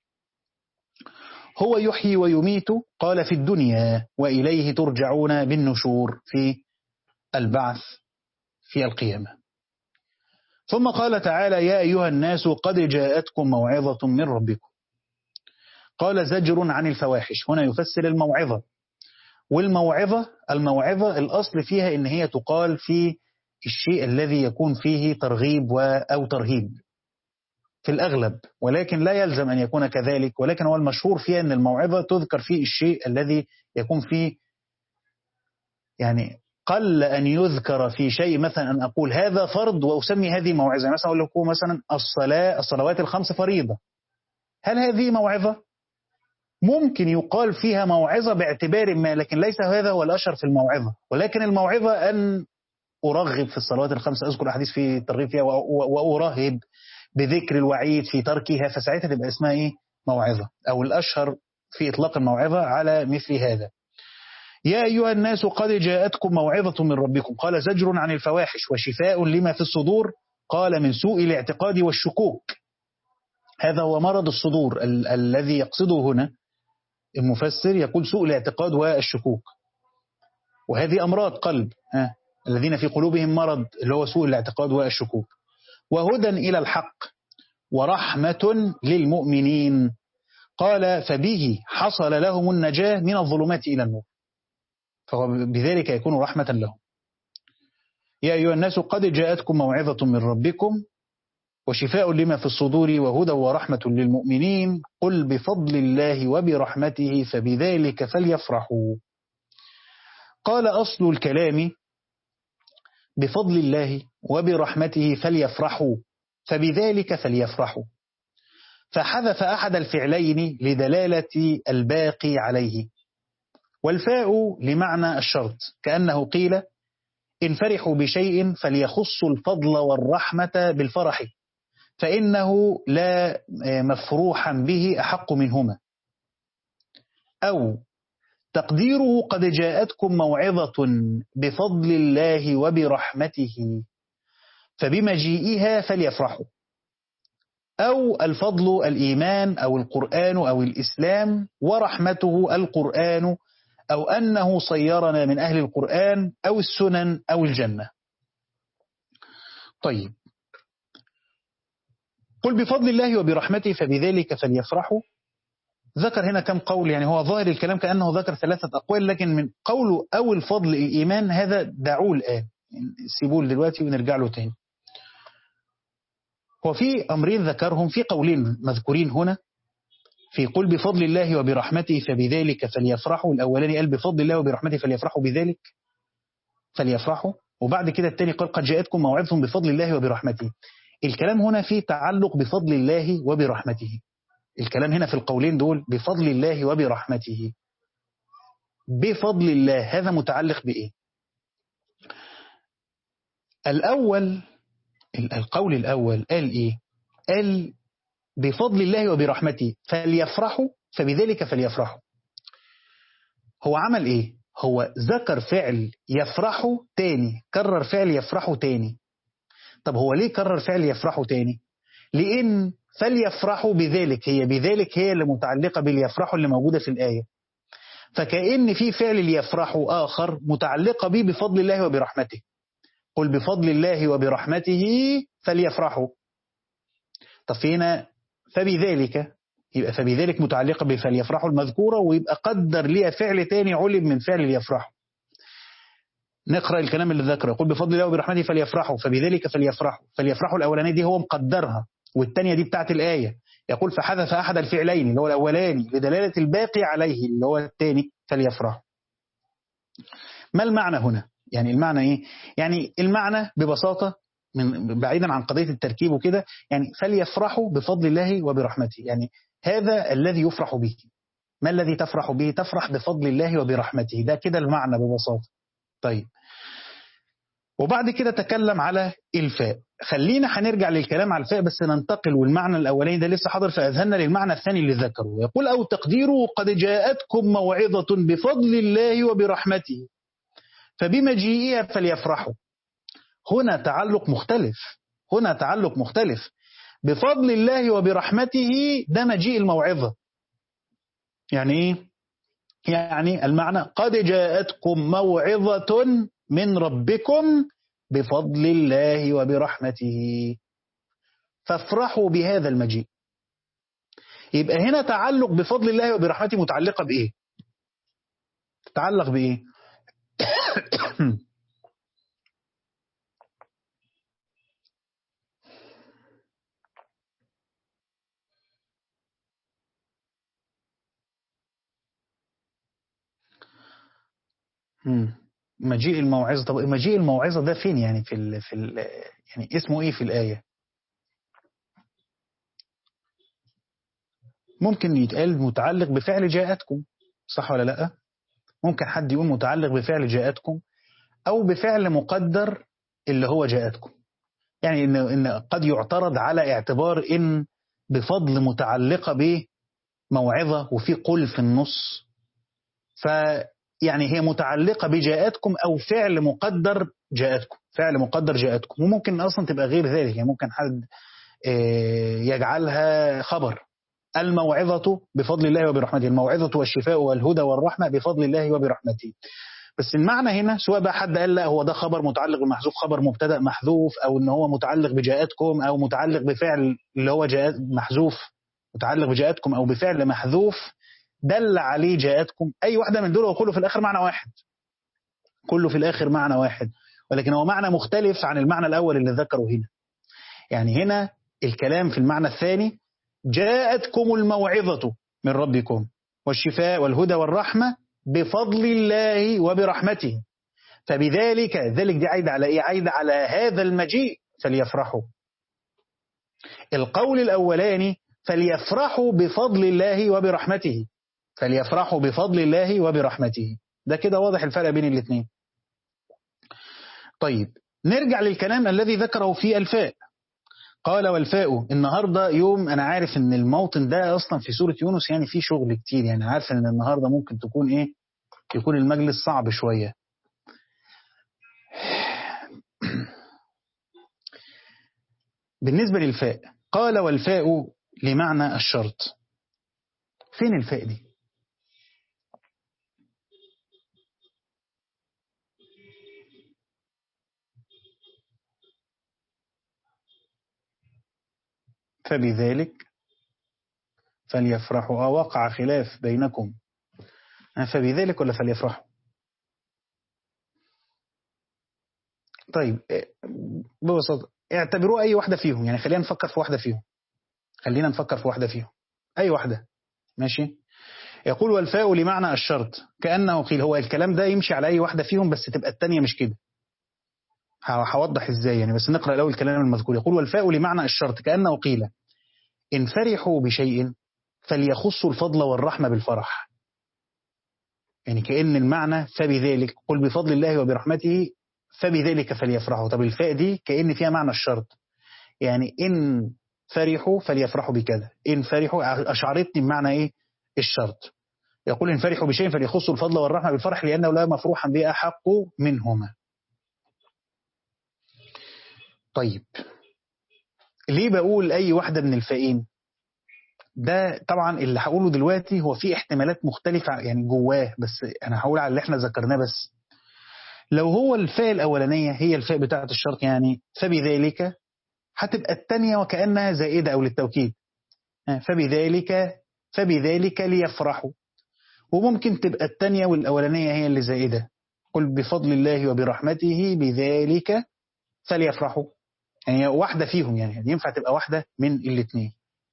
هو يحيي ويميت قال في الدنيا وإليه ترجعون بالنشور في البعث في القيامة ثم قال تعالى يا أيها الناس قد جاءتكم موعظة من ربكم قال زجر عن الفواحش هنا يفسر الموعظة والموعظة الموعظة الأصل فيها إن هي تقال في الشيء الذي يكون فيه ترغيب أو ترهيب في الأغلب ولكن لا يلزم أن يكون كذلك ولكن هو المشهور فيها أن الموعظة تذكر فيه الشيء الذي يكون فيه يعني قل أن يذكر في شيء مثلا أن أقول هذا فرض وأسمي هذه موعظة مثلا أقول لكم مثلا الصلاة الصلوات الخمس فريضة هل هذه موعظة؟ ممكن يقال فيها موعظة باعتبار ما لكن ليس هذا هو الأشهر في الموعظة ولكن الموعظة أن أرغب في الصلوات الخمسة أذكر أحاديث في الترغيب فيها وأرهب بذكر الوعيد في تركها فساعتها تبقى اسمها إيه موعظة أو الأشهر في إطلاق الموعظة على مثل هذا يا أيها الناس قد جاءتكم موعظة من ربكم قال زجر عن الفواحش وشفاء لما في الصدور قال من سوء الاعتقاد والشكوك هذا هو مرض الصدور ال الذي يقصده هنا المفسر يقول سوء الاعتقاد والشكوك وهذه أمراض قلب ها الذين في قلوبهم مرض اللي هو سوء الاعتقاد والشكوك وهدى إلى الحق ورحمة للمؤمنين قال فبه حصل لهم النجاة من الظلمات إلى النور فبذلك يكون رحمة لهم يا أيها الناس قد جاءتكم موعظة من ربكم وشفاء لما في الصدور وهدى ورحمة للمؤمنين قل بفضل الله وبرحمته فبذلك فليفرحوا قال أصل الكلام بفضل الله وبرحمته فليفرحوا فبذلك فليفرحوا فحذف أحد الفعلين لدلالة الباقي عليه والفاء لمعنى الشرط كأنه قيل إن فرحوا بشيء فليخصوا الفضل والرحمة بالفرح فإنه لا مفروحا به أحق منهما أو تقديره قد جاءتكم موعظة بفضل الله وبرحمته فبمجيئها فليفرحوا أو الفضل الإيمان أو القرآن أو الإسلام ورحمته القرآن أو أنه صيرنا من أهل القرآن أو السنن أو الجنة طيب قل بفضل الله وبرحمته فبذلك فليفرحوا ذكر هنا كم قول يعني هو ظاهر الكلام كأنه ذكر ثلاثة أقوال لكن من قوله أو الفضل الإيمان هذا دعوه الآن سيبوه دلوقتي ونرجع له تاني وفي أمرين ذكرهم في قولين مذكورين هنا في قل بفضل الله وبرحمته فبذلك فليفرحوا الأولاني قال بفضل الله وبرحمته فليفرحوا بذلك فليفرحوا وبعد كده الثاني قال قد جاءتكم موعظة بفضل الله وبرحمته الكلام هنا فيه تعلق بفضل الله وبرحمته الكلام هنا في القولين دول بفضل الله وبرحمته بفضل الله هذا متعلق بإيه الأول القول الأول قال إيه قال بفضل الله وبرحمته فليفرحوا فبذلك فليفرحوا هو عمل إيه هو ذكر فعل يفرحوا تاني كرر فعل يفرحوا تاني طب هو ليه كرر فعل يفرحوا تاني لأن فليفرحوا بذلك هي بذلك هي اللي متعلقة باليفرحوا اللي موجودة في الآية فكأن في فعل ليفرحوا آخر متعلقة به بفضل الله وبرحمته قل بفضل الله وبرحمته فليفرحوا طب في هنا فبذلك يبقى فبذلك متعلقة بفليفرحوا المذكورة ويبقى قدر ليها فعل تاني علم من فعل ليفرحوا نقرأ الكلام اللي ذكره يقول بفضل الله وبرحمته فليفرحوا فبذلك فليفرحوا فليفرحوا الأولانية دي هو مقدرها والتانية دي بتاعت الآية يقول فحذف أحد الفعلين اللي هو الأولاني لدلالة الباقي عليه اللي هو الثاني فليفرحوا ما المعنى هنا يعني المعنى إيه يعني المعنى ببساطة من بعيدا عن قضية التركيب وكده يعني فليفرحوا بفضل الله وبرحمته يعني هذا الذي يفرح به ما الذي تفرح به تفرح بفضل الله وبرحمته ده كده المعنى ببساطة طيب وبعد كده تكلم على الفاء خلينا هنرجع للكلام على الفاء بس ننتقل والمعنى الأولاني ده لسه حاضر في أذهاننا للمعنى الثاني اللي ذكره يقول أو تقديره قد جاءتكم موعظة بفضل الله وبرحمته فبمجيئها فليفرحوا هنا تعلق مختلف هنا تعلق مختلف بفضل الله وبرحمته ده مجيء الموعظة يعني ايه يعني المعنى قد جاءتكم موعظة من ربكم بفضل الله وبرحمته فافرحوا بهذا المجيء يبقى هنا تعلق بفضل الله وبرحمته متعلقة بإيه تتعلق بإيه مجيء الموعظة طب مجيء الموعظة ده فين يعني في ال في ال يعني اسمه ايه في الآية ممكن يتقال متعلق بفعل جاءتكم صح ولا لا ممكن حد يقول متعلق بفعل جاءتكم أو بفعل مقدر اللي هو جاءتكم يعني إن, إن قد يعترض على اعتبار إن بفضل متعلقة بموعظة وفي قل في النص ف يعني هي متعلقة بجاءتكم أو فعل مقدر جاءتكم فعل مقدر جاءتكم وممكن أصلا تبقى غير ذلك يعني ممكن حد يجعلها خبر الموعظة بفضل الله وبرحمته الموعظة والشفاء والهدى والرحمة بفضل الله وبرحمته بس المعنى هنا سواء بقى حد قال لا هو ده خبر متعلق بمحذوف خبر مبتدا محذوف او ان هو متعلق بجاءتكم او متعلق بفعل اللي هو جاءت محذوف متعلق بجاءتكم او بفعل محذوف دل عليه جاءتكم أي واحدة من دول وكله في الآخر معنى واحد كله في الآخر معنى واحد ولكن هو معنى مختلف عن المعنى الأول اللي ذكره هنا يعني هنا الكلام في المعنى الثاني جاءتكم الموعظة من ربكم والشفاء والهدى والرحمة بفضل الله وبرحمته فبذلك ذلك دي عايدة على إيه عايدة على هذا المجيء فليفرحوا القول الأولاني فليفرحوا بفضل الله وبرحمته فليفرحوا بفضل الله وبرحمته ده كده واضح الفرق بين الاثنين طيب نرجع للكلام الذي ذكره في الفاء قال والفاء النهاردة يوم أنا عارف أن الموطن ده أصلا في سورة يونس يعني فيه شغل كتير يعني عارف أن النهاردة ممكن تكون إيه يكون المجلس صعب شوية بالنسبة للفاء قال والفاء لمعنى الشرط فين الفاء دي فبذلك فليفرحوا أو وقع خلاف بينكم فبذلك ولا فليفرحوا طيب ببساطة اعتبروا أي واحدة فيهم يعني خلينا نفكر في واحدة فيهم خلينا نفكر في واحدة فيهم أي واحدة ماشي يقول والفاء لمعنى الشرط كأنه قيل هو الكلام ده يمشي على أي واحدة فيهم بس تبقى التانية مش كده هوضح ازاي يعني بس نقرأ الأول الكلام المذكور يقول والفاء لمعنى الشرط كأنه قيل إن فرحوا بشيء فليخصوا الفضل والرحمة بالفرح يعني كأن المعنى فبذلك قل بفضل الله وبرحمته فبذلك فليفرحوا طب الفاء دي كأن فيها معنى الشرط يعني إن فرحوا فليفرحوا بكذا إن فرحوا أشعرتني بمعنى إيه الشرط يقول إن فرحوا بشيء فليخصوا الفضل والرحمة بالفرح لأنه لا مفروحا به أحق منهما طيب ليه بقول أي واحدة من الفائين ده طبعا اللي هقوله دلوقتي هو في احتمالات مختلفة يعني جواه بس أنا هقول على اللي احنا ذكرناه بس لو هو الفاء الأولانية هي الفاء بتاعة الشرط يعني فبذلك هتبقى الثانية وكأنها زائدة أو للتوكيد فبذلك فبذلك ليفرحوا وممكن تبقى الثانية والأولانية هي اللي زائدة قل بفضل الله وبرحمته بذلك فليفرحوا يعني واحدة فيهم يعني ينفع تبقى واحدة من الاثنين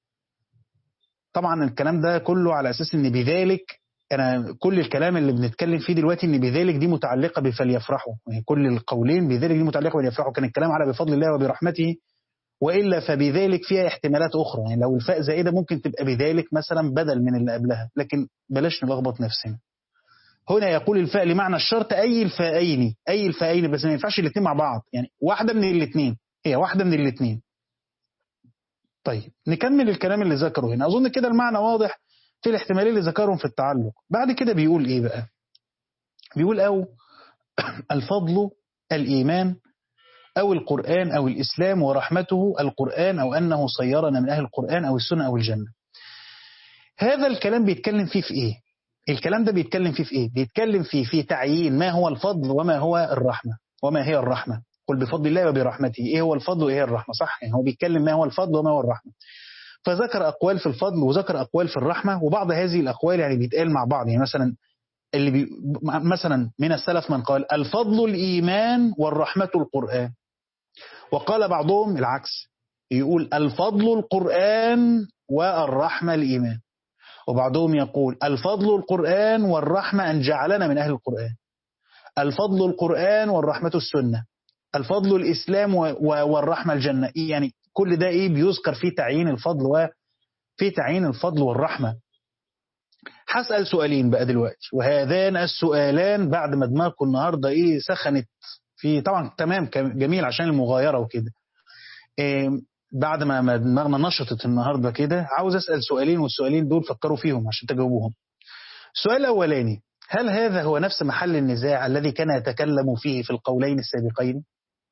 طبعا الكلام ده كله على أساس أن بذلك أنا كل الكلام اللي بنتكلم فيه دلوقتي أن بذلك دي متعلقة بفليفرحوا يعني كل القولين بذلك دي متعلقة بفليفرحوا كان الكلام على بفضل الله وبرحمته وإلا فبذلك فيها احتمالات أخرى يعني لو الفاء زائدة ممكن تبقى بذلك مثلا بدل من اللي قبلها لكن بلاش نلخبط نفسنا هنا يقول الفاء لمعنى الشرط أي الفاءين أي الفاءين بس ما ينفعش الاثنين مع بعض يعني واحدة من الاثنين هي واحدة من الاثنين طيب نكمل الكلام اللي ذكره هنا أظن كده المعنى واضح في الاحتمالين اللي ذكرهم في التعلق بعد كده بيقول إيه بقى بيقول أو الفضل الإيمان أو القرآن أو الإسلام ورحمته القرآن أو أنه صيرنا من أهل القرآن أو السنة أو الجنة هذا الكلام بيتكلم فيه في إيه الكلام ده بيتكلم فيه في إيه بيتكلم فيه في تعيين ما هو الفضل وما هو الرحمة وما هي الرحمة قل بفضل الله وبرحمته إيه هو الفضل وإيه الرحمة صح يعني هو بيتكلم ما هو الفضل وما هو الرحمة فذكر أقوال في الفضل وذكر أقوال في الرحمة وبعض هذه الأقوال يعني بيتقال مع بعض يعني مثلا اللي بي مثلا من السلف من قال الفضل الإيمان والرحمة القرآن وقال بعضهم العكس يقول الفضل القرآن والرحمة الإيمان وبعضهم يقول الفضل القرآن والرحمة أن جعلنا من أهل القرآن الفضل القرآن والرحمة السنة الفضل الإسلام والرحمة الجنة يعني كل ده إيه بيذكر في تعيين الفضل وفي تعيين الفضل والرحمة هسأل سؤالين بقى دلوقتي وهذان السؤالان بعد ما دماغكم النهاردة إيه سخنت في طبعا تمام جميل عشان المغايرة وكده إيه بعد ما دماغنا نشطت النهاردة كده عاوز أسأل سؤالين والسؤالين دول فكروا فيهم عشان تجاوبوهم السؤال الأولاني هل هذا هو نفس محل النزاع الذي كان يتكلم فيه في القولين السابقين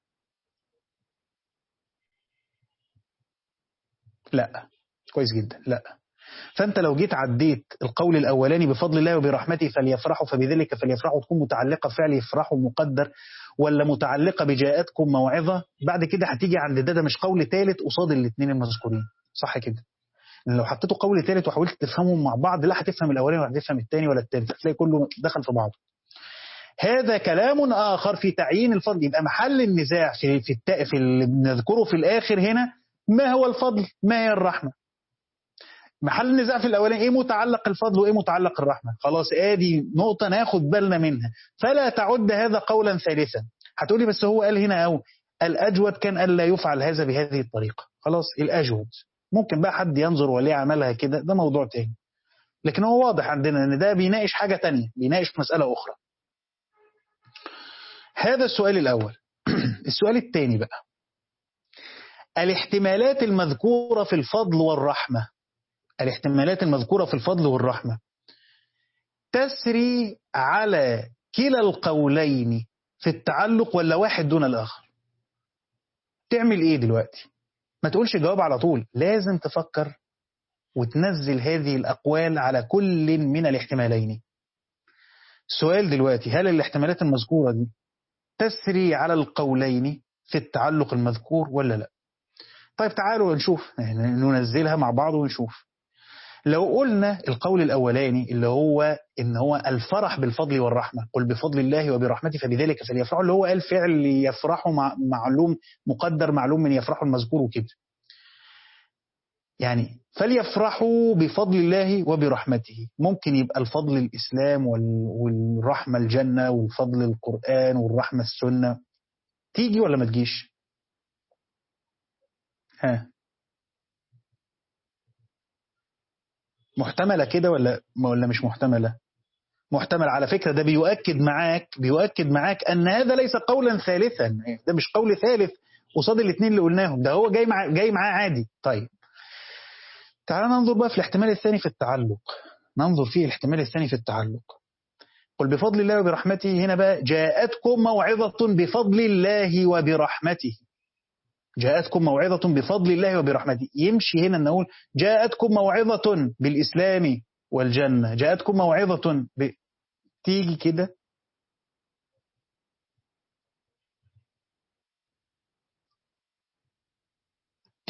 لا كويس جدا لا فأنت لو جيت عديت القول الأولاني بفضل الله وبرحمته فليفرحوا فبذلك فليفرحوا تكون متعلقة بفعل يفرحوا مقدر ولا متعلقة بجاءتكم موعظة بعد كده هتيجي عند ده ده مش قول ثالث قصاد الاثنين المذكورين صح كده لو حطيتوا قول ثالث وحاولت تفهمهم مع بعض لا هتفهم الاولاني ولا هتفهم الثاني ولا الثالث هتلاقي كله دخل في بعضه هذا كلام آخر في تعيين الفضل يبقى محل النزاع في في, التا... في اللي بنذكره في الآخر هنا ما هو الفضل ما هي الرحمة محل النزاع في الأولاني إيه متعلق الفضل وإيه متعلق الرحمة خلاص آدي نقطة ناخد بالنا منها فلا تعد هذا قولا ثالثا هتقولي بس هو قال هنا أو الأجود كان ألا يفعل هذا بهذه الطريقة خلاص الأجود ممكن بقى حد ينظر وليه عملها كده ده موضوع تاني لكن هو واضح عندنا ان ده بيناقش حاجة تانية بيناقش مسألة أخرى هذا السؤال الأول السؤال الثاني بقى الاحتمالات المذكورة في الفضل والرحمة الاحتمالات المذكورة في الفضل والرحمة تسري على كلا القولين في التعلق ولا واحد دون الآخر تعمل ايه دلوقتي ما تقولش جواب على طول لازم تفكر وتنزل هذه الأقوال على كل من الاحتمالين السؤال دلوقتي هل الاحتمالات المذكورة دي تسري على القولين في التعلق المذكور ولا لا طيب تعالوا نشوف يعني ننزلها مع بعض ونشوف لو قلنا القول الأولاني اللي هو إن هو الفرح بالفضل والرحمة قل بفضل الله وبرحمته فبذلك فليفرحوا اللي هو قال فعل يفرحوا مع معلوم مقدر معلوم من يفرحوا المذكور وكده يعني فليفرحوا بفضل الله وبرحمته ممكن يبقى الفضل الإسلام والرحمة الجنة والفضل القرآن والرحمة السنة تيجي ولا ما تجيش ها محتملة كده ولا ولا مش محتملة محتمل على فكرة ده بيؤكد معاك بيؤكد معاك أن هذا ليس قولا ثالثا ده مش قول ثالث قصاد الاثنين اللي قلناهم ده هو جاي مع جاي معاه عادي طيب تعال ننظر بقى في الاحتمال الثاني في التعلق ننظر فيه الاحتمال الثاني في التعلق قل بفضل الله وبرحمته هنا بقى جاءتكم موعظة بفضل الله وبرحمته جاءتكم موعظة بفضل الله وبرحمته يمشي هنا نقول جاءتكم موعظة بالإسلام والجنة جاءتكم موعظة ب... تيجي كده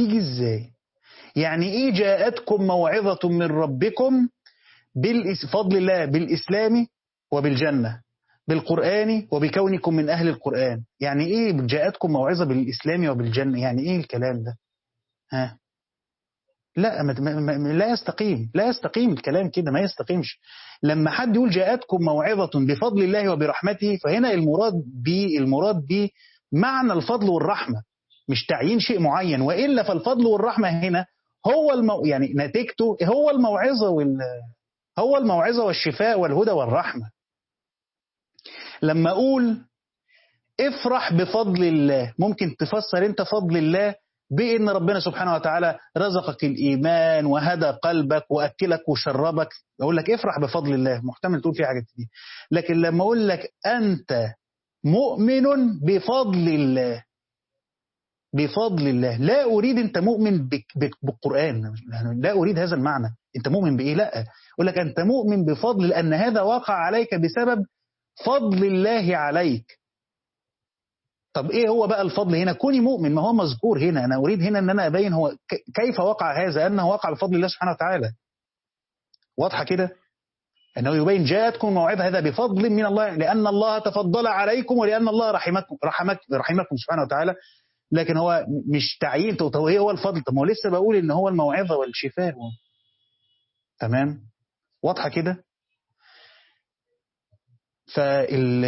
تيجي ازاي يعني ايه جاءتكم موعظة من ربكم بفضل الله بالإسلام وبالجنة بالقرآن وبكونكم من أهل القرآن يعني إيه جاءتكم موعظة بالإسلام وبالجنة يعني إيه الكلام ده ها لا ما ما لا يستقيم لا يستقيم الكلام كده ما يستقيمش لما حد يقول جاءتكم موعظة بفضل الله وبرحمته فهنا المراد بي المراد بي معنى الفضل والرحمة مش تعيين شيء معين وإلا فالفضل والرحمة هنا هو المو يعني نتيجته هو الموعظة وال هو الموعظة والشفاء والهدى والرحمة لما أقول افرح بفضل الله ممكن تفسر انت فضل الله بأن ربنا سبحانه وتعالى رزقك الإيمان وهدى قلبك وأكلك وشربك أقول لك افرح بفضل الله محتمل تقول فيه حاجات دي لكن لما أقول لك أنت مؤمن بفضل الله بفضل الله لا أريد أنت مؤمن بالقرآن لا أريد هذا المعنى أنت مؤمن بإيه لا أقول لك أنت مؤمن بفضل لأن هذا واقع عليك بسبب فضل الله عليك طب ايه هو بقى الفضل هنا كوني مؤمن ما هو مذكور هنا انا اريد هنا ان انا ابين هو كيف وقع هذا انه وقع بفضل الله سبحانه وتعالى واضحه كده انه يبين جاءتكم موعظه هذا بفضل من الله لان الله تفضل عليكم ولان الله رحمكم رحمك رحمكم سبحانه وتعالى لكن هو مش تعيين طب ايه هو الفضل طب ما هو لسه بقول ان هو الموعظه والشفاء تمام واضحه كده فال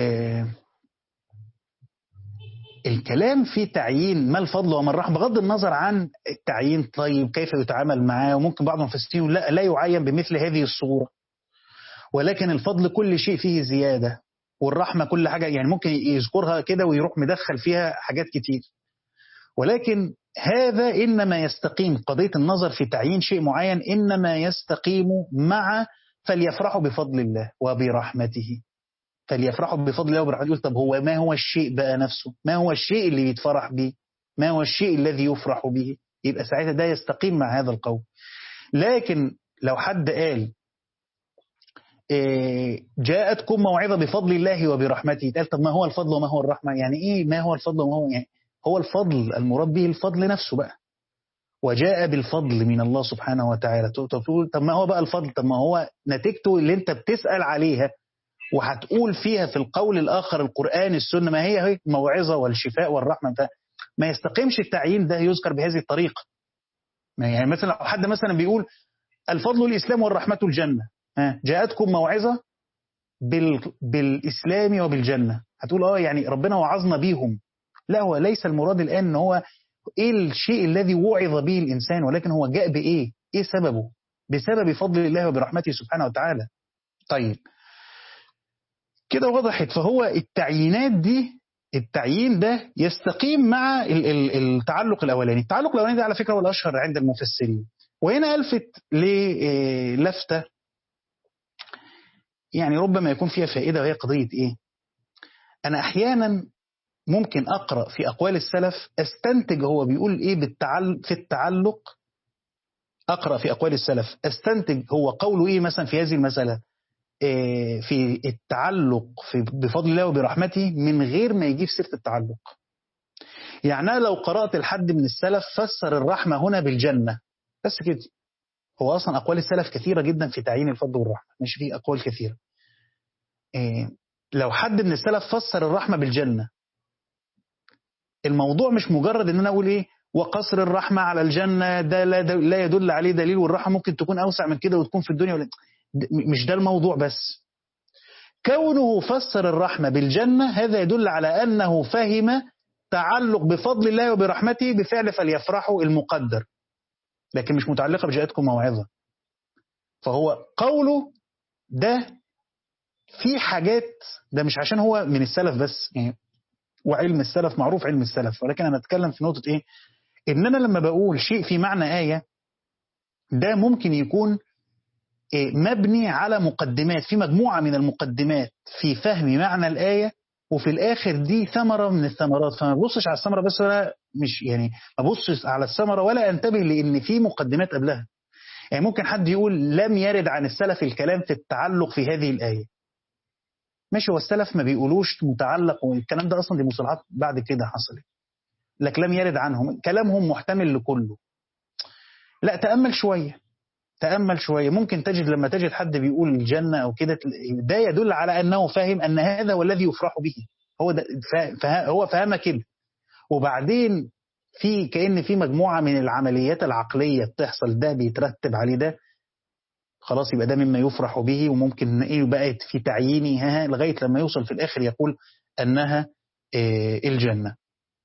الكلام في تعيين ما الفضل وما الرحمة بغض النظر عن التعيين طيب كيف يتعامل معاه وممكن بعض المفسرين لا لا يعين بمثل هذه الصورة ولكن الفضل كل شيء فيه زيادة والرحمة كل حاجة يعني ممكن يذكرها كده ويروح مدخل فيها حاجات كتير ولكن هذا إنما يستقيم قضية النظر في تعيين شيء معين إنما يستقيم مع فليفرحوا بفضل الله وبرحمته فليفرحوا بفضل الله وبرحمته يقول طب هو ما هو الشيء بقى نفسه ما هو الشيء اللي يتفرح به ما هو الشيء الذي يفرح به يبقى ساعتها ده يستقيم مع هذا القول لكن لو حد قال جاءتكم موعظة بفضل الله وبرحمته قال طب ما هو الفضل وما هو الرحمة يعني ايه ما هو الفضل وما هو يعني هو الفضل المراد به الفضل نفسه بقى وجاء بالفضل من الله سبحانه وتعالى تقول طب ما هو بقى الفضل طب ما هو نتيجته اللي انت بتسأل عليها وهتقول فيها في القول الآخر القرآن السنة ما هي هي موعظة والشفاء والرحمة ما يستقيمش التعيين ده يذكر بهذه الطريقة يعني مثلا لو حد مثلا بيقول الفضل الإسلام والرحمة الجنة جاءتكم موعظة بال... بالإسلام وبالجنة هتقول اه يعني ربنا وعظنا بيهم لا هو ليس المراد الآن ان هو ايه الشيء الذي وعظ به الإنسان ولكن هو جاء بإيه ايه سببه بسبب فضل الله وبرحمته سبحانه وتعالى طيب كده وضحت فهو التعيينات دي التعيين ده يستقيم مع التعلق الأولاني التعلق الأولاني ده على فكرة هو الأشهر عند المفسرين وهنا ألفت للفتة يعني ربما يكون فيها فائدة وهي قضية إيه أنا أحيانا ممكن أقرأ في أقوال السلف أستنتج هو بيقول إيه بالتعلق في التعلق أقرأ في أقوال السلف أستنتج هو قوله إيه مثلا في هذه المسألة في التعلق في بفضل الله وبرحمته من غير ما يجيب سيرة التعلق يعني أنا لو قرأت لحد من السلف فسر الرحمة هنا بالجنة بس كده هو أصلا أقوال السلف كثيرة جدا في تعيين الفضل والرحمة مش في أقوال كثيرة لو حد من السلف فسر الرحمة بالجنة الموضوع مش مجرد ان انا اقول ايه وقصر الرحمة على الجنة ده لا, ده لا يدل عليه دليل والرحمة ممكن تكون أوسع من كده وتكون في الدنيا ولا مش ده الموضوع بس كونه فسر الرحمة بالجنة هذا يدل على أنه فهم تعلق بفضل الله وبرحمته بفعل فليفرحوا المقدر لكن مش متعلقة بجاءتكم موعظة فهو قوله ده في حاجات ده مش عشان هو من السلف بس يعني وعلم السلف معروف علم السلف ولكن أنا أتكلم في نقطة إيه إن أنا لما بقول شيء في معنى آية ده ممكن يكون مبني على مقدمات في مجموعة من المقدمات في فهم معنى الآية وفي الآخر دي ثمرة من الثمرات فما ببصش على الثمرة بس ولا مش يعني ما ببصش على الثمرة ولا انتبه لأن في مقدمات قبلها يعني ممكن حد يقول لم يرد عن السلف الكلام في التعلق في هذه الآية ماشي هو السلف ما بيقولوش متعلق والكلام ده أصلا دي مصطلحات بعد كده حصلت لك لم يرد عنهم كلامهم محتمل لكله لا تأمل شوية تأمل شوية ممكن تجد لما تجد حد بيقول الجنة أو كده ده يدل على أنه فاهم أن هذا هو الذي يفرح به هو ده هو فهم كده وبعدين في كأن في مجموعة من العمليات العقلية بتحصل ده بيترتب عليه ده خلاص يبقى ده مما يفرح به وممكن ايه بقت في تعييني ها لغاية لما يوصل في الآخر يقول أنها إيه الجنة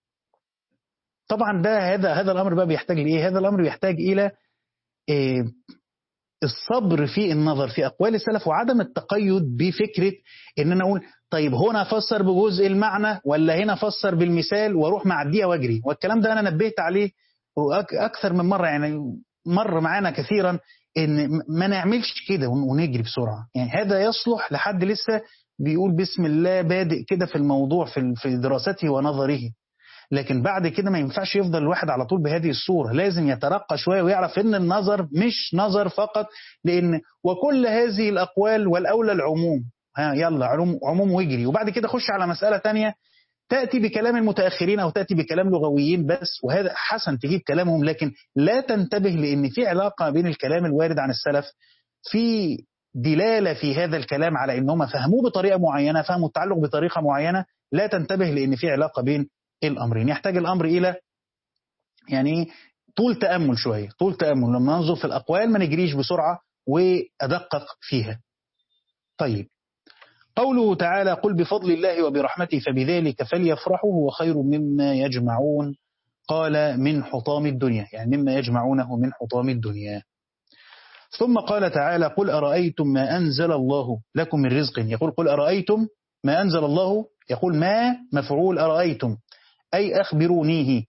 طبعا ده هذا هذا الأمر بقى بيحتاج لإيه هذا الأمر بيحتاج إلى إيه الصبر في النظر في أقوال السلف وعدم التقيد بفكرة إن أنا أقول طيب هنا أفسر بجزء المعنى ولا هنا أفسر بالمثال وأروح معديها وأجري والكلام ده أنا نبهت عليه أكثر من مرة يعني مر معانا كثيرا إن ما نعملش كده ونجري بسرعة يعني هذا يصلح لحد لسه بيقول بسم الله بادئ كده في الموضوع في دراسته ونظره لكن بعد كده ما ينفعش يفضل الواحد على طول بهذه الصورة لازم يترقى شوية ويعرف ان النظر مش نظر فقط لان وكل هذه الأقوال والأولى العموم ها يلا عموم, عموم واجري وبعد كده خش على مسألة تانية تأتي بكلام المتأخرين أو تأتي بكلام لغويين بس وهذا حسن تجيب كلامهم لكن لا تنتبه لأن في علاقة بين الكلام الوارد عن السلف في دلالة في هذا الكلام على أنهم فهموه بطريقة معينة فهموا التعلق بطريقة معينة لا تنتبه لأن في علاقة بين الأمرين يحتاج الأمر إلى يعني طول تأمل شوية طول تأمل لما ننظر في الأقوال ما نجريش بسرعة وأدقق فيها طيب قوله تعالى قل بفضل الله وبرحمته فبذلك فليفرحوا هو خير مما يجمعون قال من حطام الدنيا يعني مما يجمعونه من حطام الدنيا ثم قال تعالى قل أرأيتم ما أنزل الله لكم من رزق يقول قل أرأيتم ما أنزل الله يقول ما مفعول أرأيتم أي أخبرونيه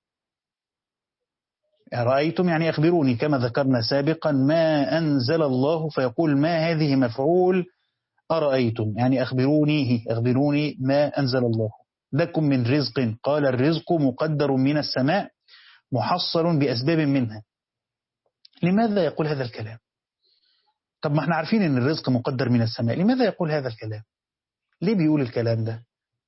رأيتم يعني أخبروني كما ذكرنا سابقا ما أنزل الله فيقول ما هذه مفعول أرأيتم يعني أخبرونيه أخبروني ما أنزل الله لكم من رزق قال الرزق مقدر من السماء محصل بأسباب منها لماذا يقول هذا الكلام طب ما احنا عارفين ان الرزق مقدر من السماء لماذا يقول هذا الكلام ليه بيقول الكلام ده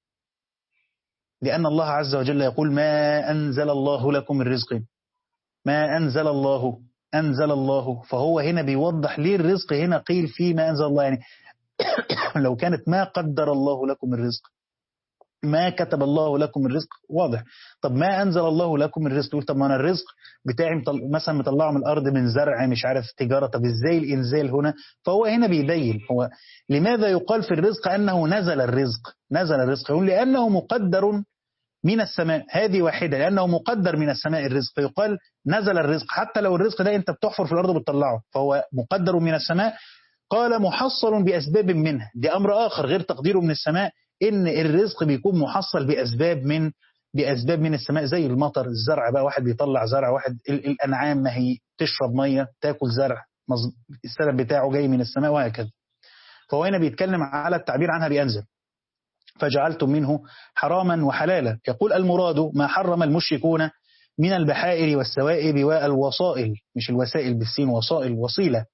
لأن الله عز وجل يقول ما أنزل الله لكم من رزق ما أنزل الله أنزل الله فهو هنا بيوضح ليه الرزق هنا قيل فيه ما أنزل الله يعني لو كانت ما قدر الله لكم الرزق ما كتب الله لكم الرزق واضح طب ما أنزل الله لكم الرزق تقول طب ما أنا الرزق بتاعي مطل... مثلا مطلعه من الأرض من زرع مش عارف تجارة طب إزاي الإنزال هنا فهو هنا بيبين هو لماذا يقال في الرزق أنه نزل الرزق نزل الرزق يقول لأنه مقدر من السماء هذه واحدة لأنه مقدر من السماء الرزق فيقال نزل الرزق حتى لو الرزق ده أنت بتحفر في الأرض وبتطلعه فهو مقدر من السماء قال محصل بأسباب منها دي أمر آخر غير تقديره من السماء إن الرزق بيكون محصل بأسباب من بأسباب من السماء زي المطر الزرع بقى واحد بيطلع زرع واحد الأنعام ما هي تشرب مية تاكل زرع السبب بتاعه جاي من السماء وهكذا فهو هنا بيتكلم على التعبير عنها بينزل فجعلتم منه حراما وحلالا يقول المراد ما حرم المشركون من البحائر والسوائب والوصائل مش الوسائل بالسين وصائل وصيلة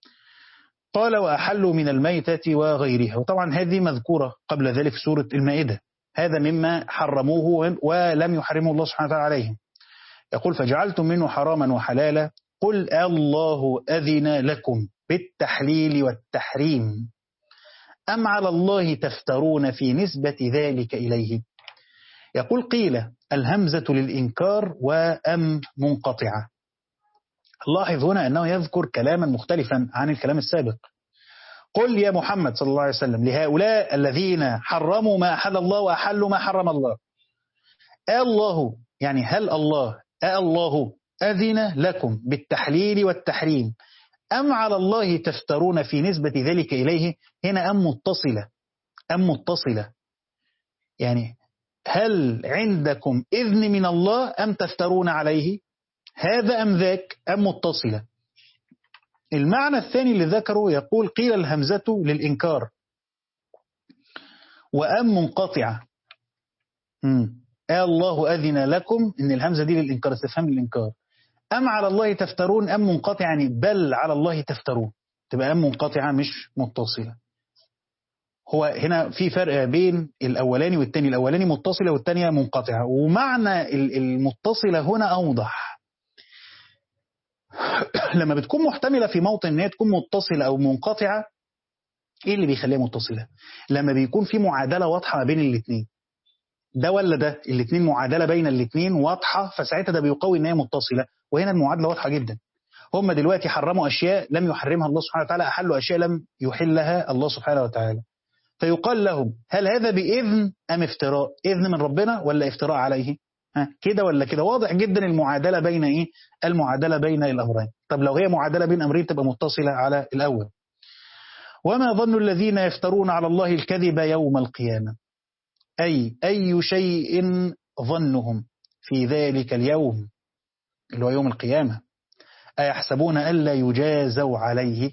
قال وأحلوا من الميتة وغيرها وطبعا هذه مذكورة قبل ذلك في سورة المائدة هذا مما حرموه ولم يحرمه الله سبحانه وتعالى عليهم يقول فجعلتم منه حراما وحلالا قل الله أذن لكم بالتحليل والتحريم أم على الله تفترون في نسبة ذلك إليه يقول قيل الهمزة للإنكار وأم منقطعة لاحظ هنا أنه يذكر كلاما مختلفا عن الكلام السابق قل يا محمد صلى الله عليه وسلم لهؤلاء الذين حرموا ما أحل الله وأحلوا ما حرم الله الله يعني هل الله الله أذن لكم بالتحليل والتحريم أم على الله تفترون في نسبة ذلك إليه هنا أم متصلة أم متصلة يعني هل عندكم إذن من الله أم تفترون عليه هذا أم ذاك أم متصلة المعنى الثاني اللي ذكره يقول قيل الهمزة للإنكار وأم منقطعة الله أذن لكم إن الهمزة دي للإنكار استفهام للإنكار أم على الله تفترون أم منقطعة يعني بل على الله تفترون تبقى أم منقطعة مش متصلة هو هنا في فرق بين الأولاني والتاني الأولاني متصلة والتانية منقطعة ومعنى المتصلة هنا أوضح لما بتكون محتملة في موطن ان هي تكون متصلة أو منقطعة إيه اللي بيخليها متصلة لما بيكون في معادلة واضحة ما بين الاثنين ده ولا ده الاثنين معادلة بين الاثنين واضحة فساعتها ده بيقوي ان هي متصلة وهنا المعادلة واضحة جدا هم دلوقتي حرموا أشياء لم يحرمها الله سبحانه وتعالى أحلوا أشياء لم يحلها الله سبحانه وتعالى فيقال لهم هل هذا بإذن أم افتراء إذن من ربنا ولا افتراء عليه ها كده ولا كده واضح جدا المعادلة بين إيه المعادلة بين الأمرين طب لو هي معادلة بين أمرين تبقى متصلة على الأول وما ظن الذين يفترون على الله الكذب يوم القيامة أي أي شيء ظنهم في ذلك اليوم اللي هو يوم القيامة أيحسبون ألا يجازوا عليه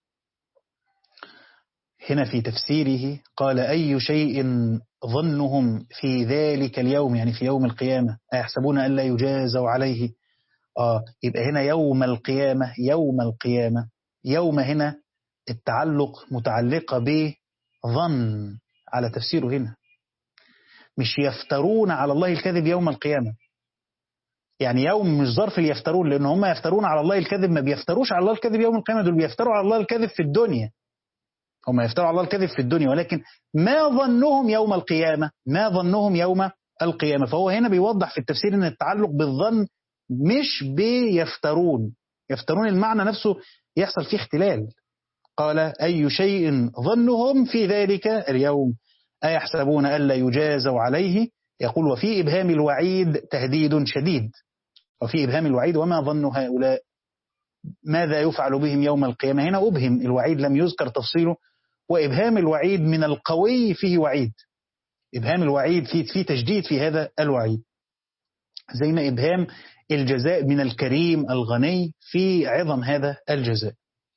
هنا في تفسيره قال أي شيء ظنهم في ذلك اليوم يعني في يوم القيامة أيحسبون ألا يجازوا عليه آه يبقى هنا يوم القيامة يوم القيامة يوم هنا التعلق متعلقة بظن على تفسيره هنا مش يفترون على الله الكذب يوم القيامة يعني يوم مش ظرف يفترون لأن هم يفترون على الله الكذب ما بيفتروش على الله الكذب يوم القيامة دول بيفتروا على الله الكذب في الدنيا هم يفتروا على الله الكذب في الدنيا ولكن ما ظنهم يوم القيامة ما ظنهم يوم القيامة فهو هنا بيوضح في التفسير أن التعلق بالظن مش بيفترون يفترون المعنى نفسه يحصل فيه اختلال قال أي شيء ظنهم في ذلك اليوم أيحسبون ألا يجازوا عليه يقول وفي إبهام الوعيد تهديد شديد وفي إبهام الوعيد وما ظن هؤلاء ماذا يفعل بهم يوم القيامة هنا أبهم الوعيد لم يذكر تفصيله وإبهام الوعيد من القوي فيه وعيد إبهام الوعيد فيه, فيه تجديد في هذا الوعيد زي ما إبهام الجزاء من الكريم الغني في عظم هذا الجزاء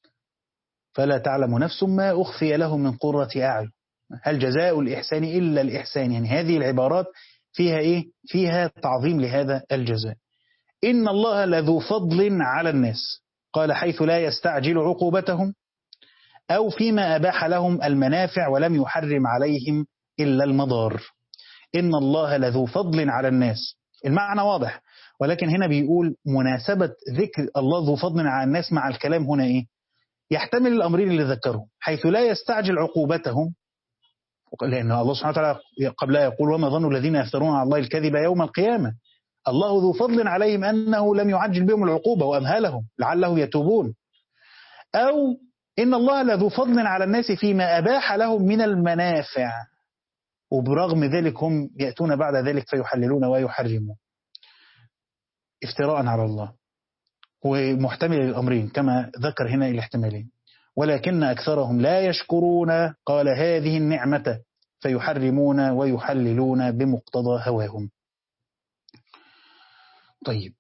فلا تعلم نفس ما أخفي لهم من قرة أعين هل جزاء الإحسان إلا الإحسان يعني هذه العبارات فيها إيه؟ فيها تعظيم لهذا الجزاء إن الله لذو فضل على الناس قال حيث لا يستعجل عقوبتهم أو فيما أباح لهم المنافع ولم يحرم عليهم إلا المضار إن الله لذو فضل على الناس المعنى واضح ولكن هنا بيقول مناسبة ذكر الله ذو فضل على الناس مع الكلام هنا إيه يحتمل الأمرين اللي ذكرهم حيث لا يستعجل عقوبتهم لأن الله سبحانه وتعالى قبل يقول وما ظن الذين يفترون على الله الكذب يوم القيامة الله ذو فضل عليهم أنه لم يعجل بهم العقوبة وأمهلهم لعله يتوبون أو إن الله لذو فضل على الناس فيما أباح لهم من المنافع وبرغم ذلك هم يأتون بعد ذلك فيحللون ويحرمون افتراء على الله ومحتمل الأمرين كما ذكر هنا الاحتمالين ولكن أكثرهم لا يشكرون قال هذه النعمة فيحرمون ويحللون بمقتضى هواهم طيب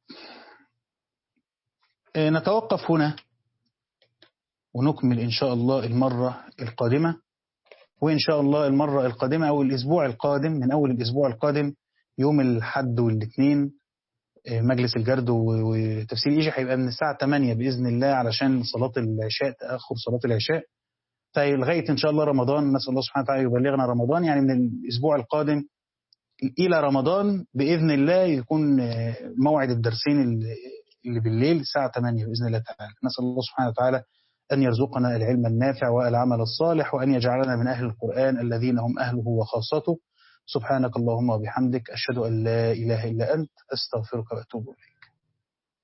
نتوقف هنا ونكمل إن شاء الله المرة القادمة وإن شاء الله المرة القادمة أو الأسبوع القادم من أول الأسبوع القادم يوم الحد والاثنين مجلس الجرد وتفسير إيجي هيبقى من الساعة 8 بإذن الله علشان صلاة العشاء تأخر صلاة العشاء فلغاية إن شاء الله رمضان نسأل الله سبحانه وتعالى يبلغنا رمضان يعني من الأسبوع القادم إلى رمضان بإذن الله يكون موعد الدرسين اللي بالليل الساعة 8 بإذن الله تعالى نسأل الله سبحانه وتعالى أن يرزقنا العلم النافع والعمل الصالح وأن يجعلنا من أهل القرآن الذين هم أهله وخاصته سبحانك اللهم وبحمدك أشهد أن لا إله إلا أنت أستغفرك وأتوب إليك